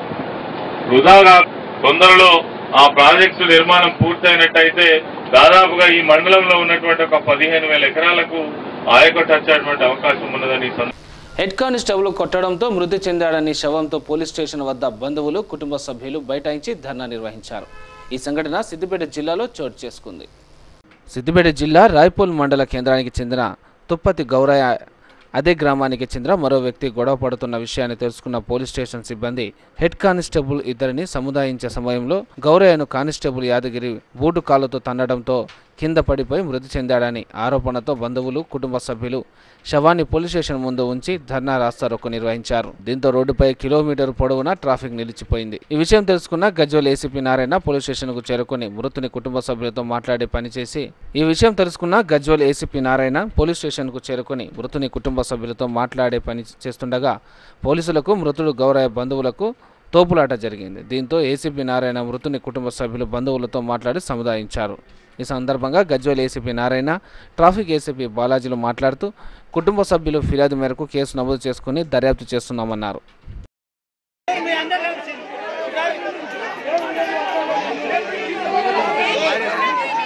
వృధాగా తొందరలో ఆ ప్రాజెక్టు నిర్మాణం పూర్తయినట్టయితే దాదాపుగా ఈ మండలంలో ఉన్నటువంటి ఒక పదిహేను వేల ఎకరాలకు ఆయకట్టు వచ్చేటువంటి అవకాశం ఉన్నదని ఈ సందర్భంగా హెడ్ కానిస్టేబుల్ కొట్టడంతో మృతి చెందాడని శవంతో పోలీస్ స్టేషన్ వద్ద బంధువులు కుటుంబ సభ్యులు బైఠాయించి ధర్నా నిర్వహించారు ఈ సంఘటన సిద్దిపేట జిల్లాలో చోటు చేసుకుంది సిద్దిపేట జిల్లా రాయ్పూల్ మండల కేంద్రానికి చెందిన తుప్పతి గౌరయ్య అదే గ్రామానికి చెందిన మరో వ్యక్తి గొడవ పడుతున్న విషయాన్ని తెలుసుకున్న పోలీస్ స్టేషన్ సిబ్బంది హెడ్ కానిస్టేబుల్ ఇద్దరిని సముదాయించే సమయంలో గౌరయ్యను కానిస్టేబుల్ యాదగిరి బూటు కాళ్ళతో తన్నడంతో కింద పడిపోయి మృతి చెందాడని ఆరోపణతో బంధువులు కుటుంబ సభ్యులు శవాన్ని పోలీస్ స్టేషన్ ముందు ఉంచి ధర్నా రాస్తారోకో నిర్వహించారు దీంతో రోడ్డుపై కిలోమీటర్ పొడవునా ట్రాఫిక్ నిలిచిపోయింది ఈ విషయం తెలుసుకున్న గజ్వల్ ఏసీపీ నారాయణ పోలీస్ స్టేషన్కు చేరుకుని మృతుని కుటుంబ సభ్యులతో మాట్లాడి పనిచేసి ఈ విషయం తెలుసుకున్న గజ్వల్ ఏసీపీ నారాయణ పోలీస్ స్టేషన్కు చేరుకుని మృతుని కుటుంబ సభ్యులతో మాట్లాడే పని చేస్తుండగా పోలీసులకు మృతుడు గౌరవ బంధువులకు తోపులాట జరిగింది దీంతో ఏసీపీ నారాయణ మృతుని కుటుంబ సభ్యులు బంధువులతో మాట్లాడి సముదాయించారు ఈ సందర్భంగా Gajwel ACP Narayana traffic ACP బాలాజీలు మాట్లాడుతూ కుటుంబ సభ్యులు ఫిర్యాదు మేరకు కేసు నమోదు చేసుకుని దర్యాప్తు చేస్తున్నామన్నారు మీ అందరూ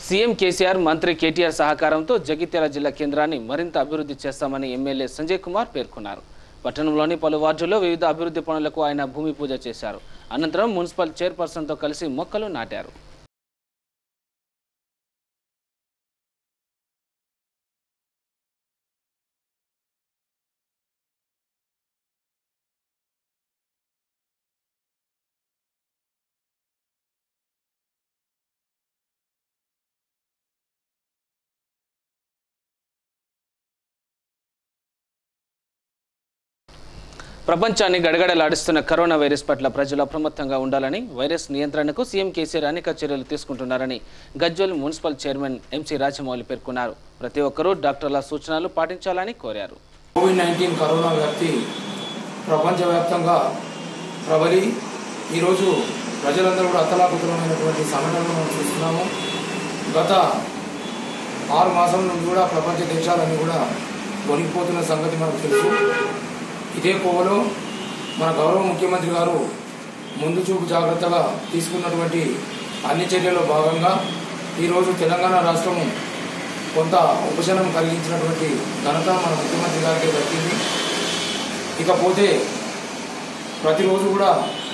సీఎం కేసీఆర్ మంత్రి కేటీఆర్ సహకారంతో జగిత్యాల జిల్లా కేంద్రాన్ని మరింత అభివృద్ధి చేస్తామని ఎమ్మెల్యే సంజయ్ కుమార్ పేర్కొన్నారు పట్టణంలోని పలు వార్డుల్లో వివిధ అభివృద్ధి పనులకు ఆయన భూమి పూజ చేశారు అనంతరం మున్సిపల్ చైర్పర్సన్తో కలిసి మొక్కలు నాటారు ప్రపంచాన్ని గడగడలాడిస్తున్న కరోనా వైరస్ పట్ల ప్రజలు అప్రమత్తంగా ఉండాలని వైరస్ నియంత్రణకు సీఎం కేసీఆర్ అనేక చర్యలు తీసుకుంటున్నారని Gajwel municipal chairman MC Rajamouli పేర్కొన్నారు ప్రతి ఒక్కరూ డాక్టర్ల సూచనలు పాటించాలని కోరారు కోవిడ్ నైన్టీన్ కరోనా వ్యాప్తి ప్రపంచవ్యాప్తంగా ప్రబలి ఈరోజు ప్రజలందరూ కూడా అత్తలాకుతలమైనటువంటి సంఘటనలు మనం చూస్తున్నాము గత ఆరు మాసం నుండి కూడా ప్రపంచ దేశాలన్నీ కూడా వణికిపోతున్న సంగతి మనకు తెలుసు ఇదే కోవలో మన గౌరవ ముఖ్యమంత్రి గారు ముందు చూపు జాగ్రత్తగా తీసుకున్నటువంటి అన్ని చర్యల్లో భాగంగా ఈరోజు తెలంగాణ రాష్ట్రము కొంత ఉపశమనం కలిగించినటువంటి ఘనత మన ముఖ్యమంత్రి గారికి దక్కింది ఇకపోతే ప్రతిరోజు కూడా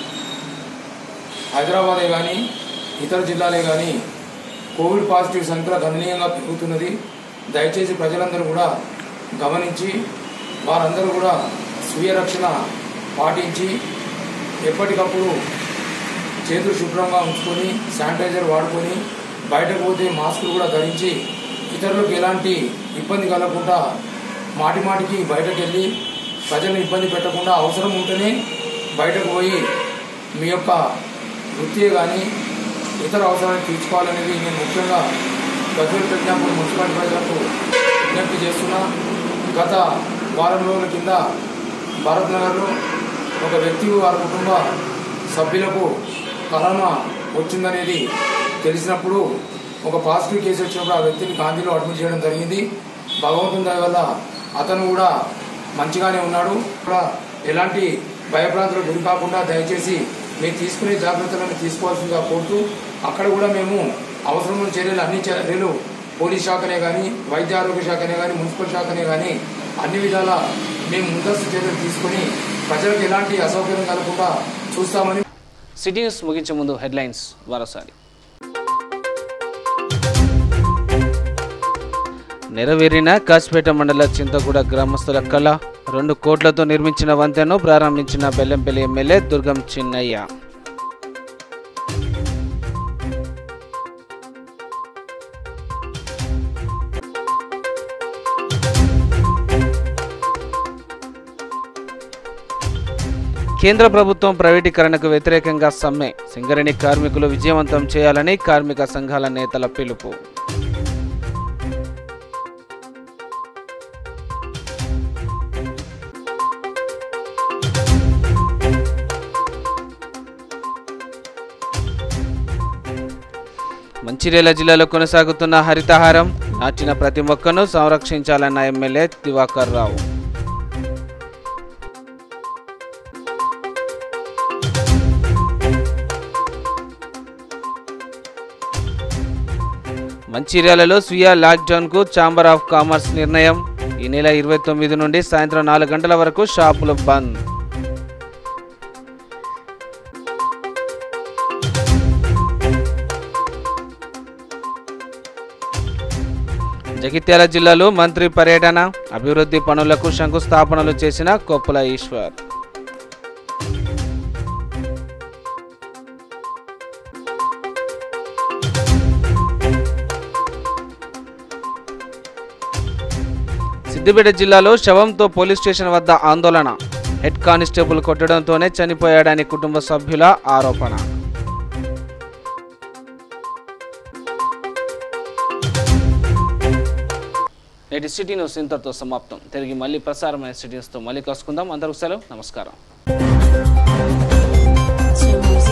హైదరాబాదే కానీ ఇతర జిల్లాలే కానీ కోవిడ్ పాజిటివ్ సంఖ్య గణనీయంగా పెరుగుతున్నది దయచేసి ప్రజలందరూ కూడా గమనించి వారందరూ కూడా స్వీయ రక్షణ పాటించి ఎప్పటికప్పుడు చేతులు శుభ్రంగా ఉంచుకొని శానిటైజర్ వాడుకొని బయటకు పోతే మాస్కులు కూడా ధరించి ఇతరులకు ఎలాంటి ఇబ్బంది కలగకుండా మాటి మాటికి బయటకు వెళ్ళి ప్రజలను ఇబ్బంది పెట్టకుండా అవసరం ఉంటేనే బయటకు పోయి మీ యొక్క వృత్తి కానీ ఇతర అవసరాన్ని తీర్చుకోవాలనేది నేను ముఖ్యంగా గజ్వేల్ ప్రజ్ఞాపూర్ మున్సిపాలిటీ ప్రజలకు విజ్ఞప్తి చేస్తున్నా గత వారం రోజుల కింద భారత్ నగర్లో ఒక వ్యక్తి వారి కుటుంబ సభ్యులకు కరోనా వచ్చిందనేది తెలిసినప్పుడు ఒక పాజిటివ్ కేసు వచ్చినప్పుడు ఆ వ్యక్తిని గాంధీలో అడ్మిట్ చేయడం జరిగింది భగవంతుని దయ వల్ల అతను కూడా మంచిగానే ఉన్నాడు కూడా ఎలాంటి భయభ్రాంతులకు గురి కాకుండా దయచేసి మీరు తీసుకునే జాగ్రత్తలను తీసుకోవాల్సిందిగా కోరుతూ అక్కడ కూడా మేము అవసరమైన చర్యలు అన్ని చర్యలు పోలీస్ శాఖనే కానీ వైద్య ఆరోగ్య శాఖనే కానీ మున్సిపల్ శాఖనే కానీ అన్ని విధాల మేము ముందస్తు చర్యలు తీసుకొని ప్రజలకు ఎలాంటి అసౌకర్యం కలగకుండా చూస్తామని సిటీ న్యూస్ ముగించే ముందు హెడ్లైన్స్ మరోసారి నెరవేరిన కాసిపేట మండల చింతగూడ గ్రామస్తుల కళ రెండు కోట్లతో నిర్మించిన వంతెను ప్రారంభించిన బెల్లంపల్లి ఎమ్మెల్యే దుర్గం చిన్నయ్య కేంద్ర ప్రభుత్వం ప్రైవేటీకరణకు వ్యతిరేకంగా సమ్మె సింగరేణి కార్మికులు విజయవంతం చేయాలని కార్మిక సంఘాల నేతల పిలుపు మంచిర్యాల జిల్లాలో కొనసాగుతున్న హరితహారం నాటిన ప్రతి మొక్కను సంరక్షించాలన్న ఎమ్మెల్యే దివాకర్ రావు మంచిర్యాలలో స్వీయ లాక్డౌన్కు ఛాంబర్ ఆఫ్ కామర్స్ నిర్ణయం ఈ నెల ఇరవై తొమ్మిది నుండి సాయంత్రం నాలుగు గంటల వరకు షాపులు బంద్ జగిత్యాల జిల్లాలో మంత్రి పర్యటన అభివృద్ధి పనులకు శంకుస్థాపనలు చేసిన కొప్పుల ఈశ్వర్ సిద్దిపేట జిల్లాలో శవంతో పోలీస్ స్టేషన్ వద్ద ఆందోళన హెడ్ కానిస్టేబుల్ కొట్టడంతోనే చనిపోయాడని కుటుంబ సభ్యుల ఆరోపణ నేటి సిటీ న్యూస్ ఇంతటితో సమాప్తం తిరిగి మళ్ళీ ప్రసారమైన సిటీ న్యూస్తో మళ్ళీ కలుసుకుందాం అందరూ సెలవు నమస్కారం Too